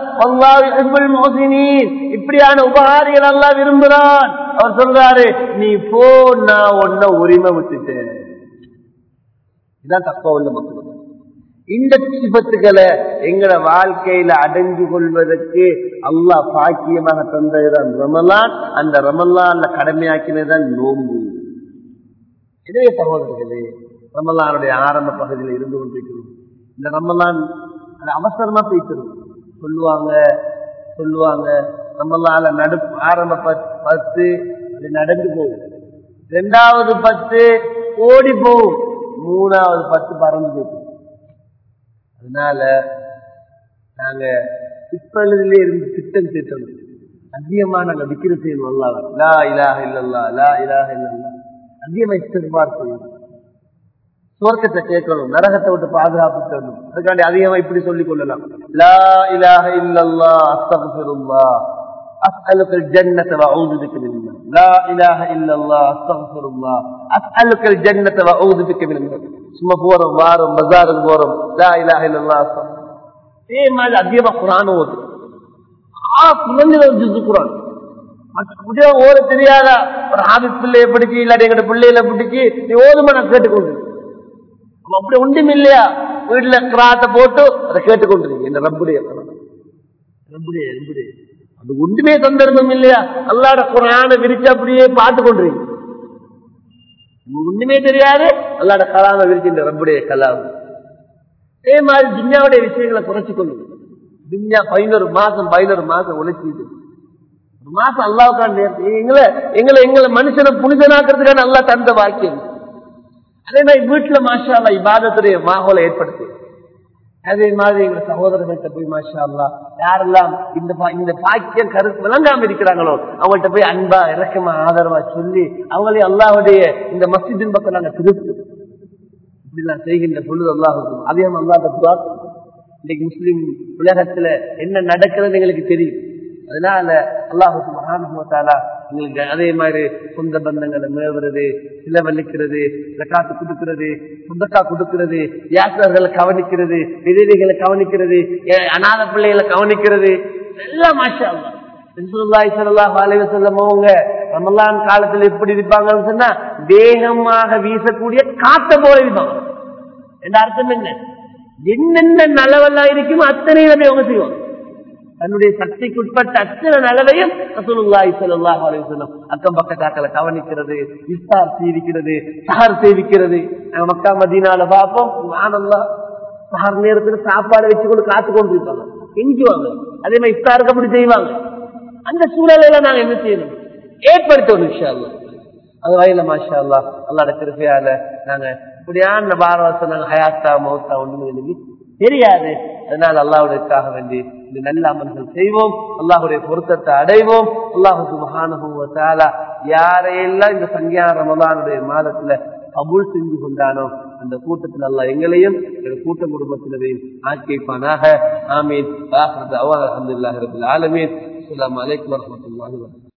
இப்படியான உபகாரிகள் எல்லாம் விரும்புறான் அவர் சொல்றாரு நீ போ நான் உன்ன உரிமை விட்டுட்டேன் இதான் தப்பா உள்ள மக்கள் இந்த சிபத்துக்களை எங்கட வாழ்க்கையில அடைஞ்சு கொள்வதற்கு அல்லாஹ் பாக்கியமாக தந்ததுதான் ரமலான் அந்த ரமலான்ல கடமையாக்கினதுதான் நோம்பு இதே சகோதரர்களே ரமலானுடைய ஆரம்ப பகுதியில் இருந்து கொண்டிருக்கிறோம் இந்த ரமலான் அது அவசரமா போய்த்திரும் சொல்லுவாங்க சொல்லுவாங்க ரமலான்ல நடு ஆரம்ப பத்து அது நடந்து போகும் ரெண்டாவது பத்து ஓடி போகும் மூணாவது பத்து பறந்து போயிடும் அதனால நாங்க இப்பொழுதுல இருந்து திட்டம் திட்டம் அதிகமா நாங்க விக்கிர செய்யணும் அல்லாஹ் லா இலாஹ இல்லல்லா லா இலாஹ இல்லல்லா அதிகமா இஸ்திக்பார் செய்யணும் சுவர்க்கத்தை கேட்கணும் நரகத்தை விட்டு பாதுகாப்பு தரணும் அதுக்காண்டி அதிகமா இப்படி சொல்லிக் கொள்ளலாம் லா இலாஹ இல்லல்லா அஸ்தக்ஃபிருல்லா أسألك الجنة وأعوذ بك من النار لا إله إلا الله أستغفر الله أسألك الجنة وأعوذ بك من النار சும்மா போறோம் வாரம் பஜாருக்கு போறோம் லா இலாஹ இல்லல்லா அதே மாதிரி அதிகமா குரான் ஓது ஆ குறைஞ்சது ஒரு ஜுசு குரான் அப்படியே ஓட தெரியாதா ஒரு ஆபீஸ் பிள்ளைய பிடிச்சி இல்லாட்டி எங்கிட்ட பிள்ளையில பிடிச்சி நீ ஓதுமா நான் கேட்டுக்கொண்டு அப்படி ஒன்றும் இல்லையா வீட்டுல கிராத்தை போட்டு அதை கேட்டுக்கொண்டிருக்கீங்க என்ன ரப்புடைய ரப்புடைய ரப்புடைய அது ஒன்றுமே சந்தர்ப்பம் இல்லையா அல்லாட குரான விரிச்சு அப்படியே பார்த்து கொண்டிருக்கீங்க ஒண்ணுமே தெரியாது அல்லாட கலாம விரிக்கின்ற ரப்புடைய கலாம் அதே மாதிரி துன்யாவுடைய விஷயங்களை குறைச்சு கொள்ளுங்க துன்யா பதினோரு மாசம் பதினோரு மாசம் உழைச்சிது ஒரு மாசம் அல்லாவுக்கான எங்களை எங்களை எங்களை மனுஷனை புனிதனாக்குறதுக்கான நல்லா தந்த வாக்கியம் அதே மாதிரி வீட்டுல மாஷா அல்லா இபாதத்துடைய மாகோலை ஏற்படுத்தி அதே மாதிரி எங்க சகோதரர்கள்ட்ட போய் மாஷா அல்லா யாரெல்லாம் இந்த இந்த பாக்கியம் கருத்து விளங்காம இருக்கிறாங்களோ அவங்கள்ட்ட போய் அன்பா இறக்கமா ஆதரவா சொல்லி அவங்களே அல்லாவுடைய இந்த மஸ்ஜிதின் பக்கம் நாங்க திருப்பு இப்படிலாம் செய்கின்ற பொழுது அல்லாஹுக்கும் அதையும் அல்லாஹ் இன்னைக்கு முஸ்லீம் உலகத்துல என்ன நடக்கிறது எங்களுக்கு தெரியும் அதனால அல்லாஹுக்கு மகானுத்தாலா உங்களுக்கு அதே மாதிரி சொந்த பந்தங்களை மேவுறது சிலவழிக்கிறது காத்து கொடுக்கிறது சொந்தக்கா கொடுக்கிறது யாத்திரர்களை கவனிக்கிறது விதவைகளை கவனிக்கிறது ஏ- அநாத பிள்ளைகளை கவனிக்கிறது எல்லாம் மாஷா அல்லாஹ். ரசூலுல்லாஹி ஸல்லல்லாஹு அலைஹி வஸல்லம் அவங்க ரமலான் காலத்துல எப்படி இருப்பாங்கன்னு சொன்னா வேகமாக வீசக்கூடிய காத்த போல இருப்பாங்க என்ற அர்த்தம் என்ன என்னென்ன நலவெல்லாம் இருக்குமோ அத்தனையுமே அவங்க செய்வாங்க தன்னுடைய சக்திக்கு உட்பட்ட அத்தனை நலவையும் ரசூலுல்லாஹி ஸல்லல்லாஹு அலைஹி வஸல்லம் அக்கம் பக்கத்தாக்களை கவனிக்கிறது இஃப்தார் செய்விக்கிறது சஹர் செய்விக்கிறது நாங்க மக்கா மதீனால பார்ப்போம் சுப்ஹானல்லாஹ் சஹர் நேரத்துல சாப்பாடு வச்சு கொண்டு காத்து கொண்டு இருப்பாங்க கெஞ்சுவாங்க அதே மாதிரி இஃப்தாருக்கு அப்படி செய்வாங்க அந்த சூழலையில நாங்க என்ன செய்யணும் ஏற்படுத்தணும் இன்ஷா அல்லாஹ் அது வயல மாஷா அல்லா அல்லாட கிருப்பையால நாங்க இப்படியான பாரவசம் நாங்க ஹயாத்தா மௌத்தா ஒண்ணுமே எனக்கு தெரியாது அதனால அல்லாவுடையக்காக வேண்டி இந்த நல்ல அமல்கள் செய்வோம் அல்லாஹுடைய பொருத்தத்தை அடைவோம் அல்லாஹு சுபஹானுவத்தாலா யாரையெல்லாம் இந்த சங்கியா ரமலானுடைய மாதத்துல கபூல் செஞ்சு கொண்டானோ அந்த கூட்டத்தில் அல்லாஹ் எங்களையும் எங்கள் கூட்ட குடும்பத்தினரையும் ஆக்கிப்பானாக ஆமீன் அலமதுல்லாஹி ரபில் ஆலமீன் அஸ்ஸலாமு அலைக்கும் வரஹ்மத்துல்லாஹி வபரகாத்துஹு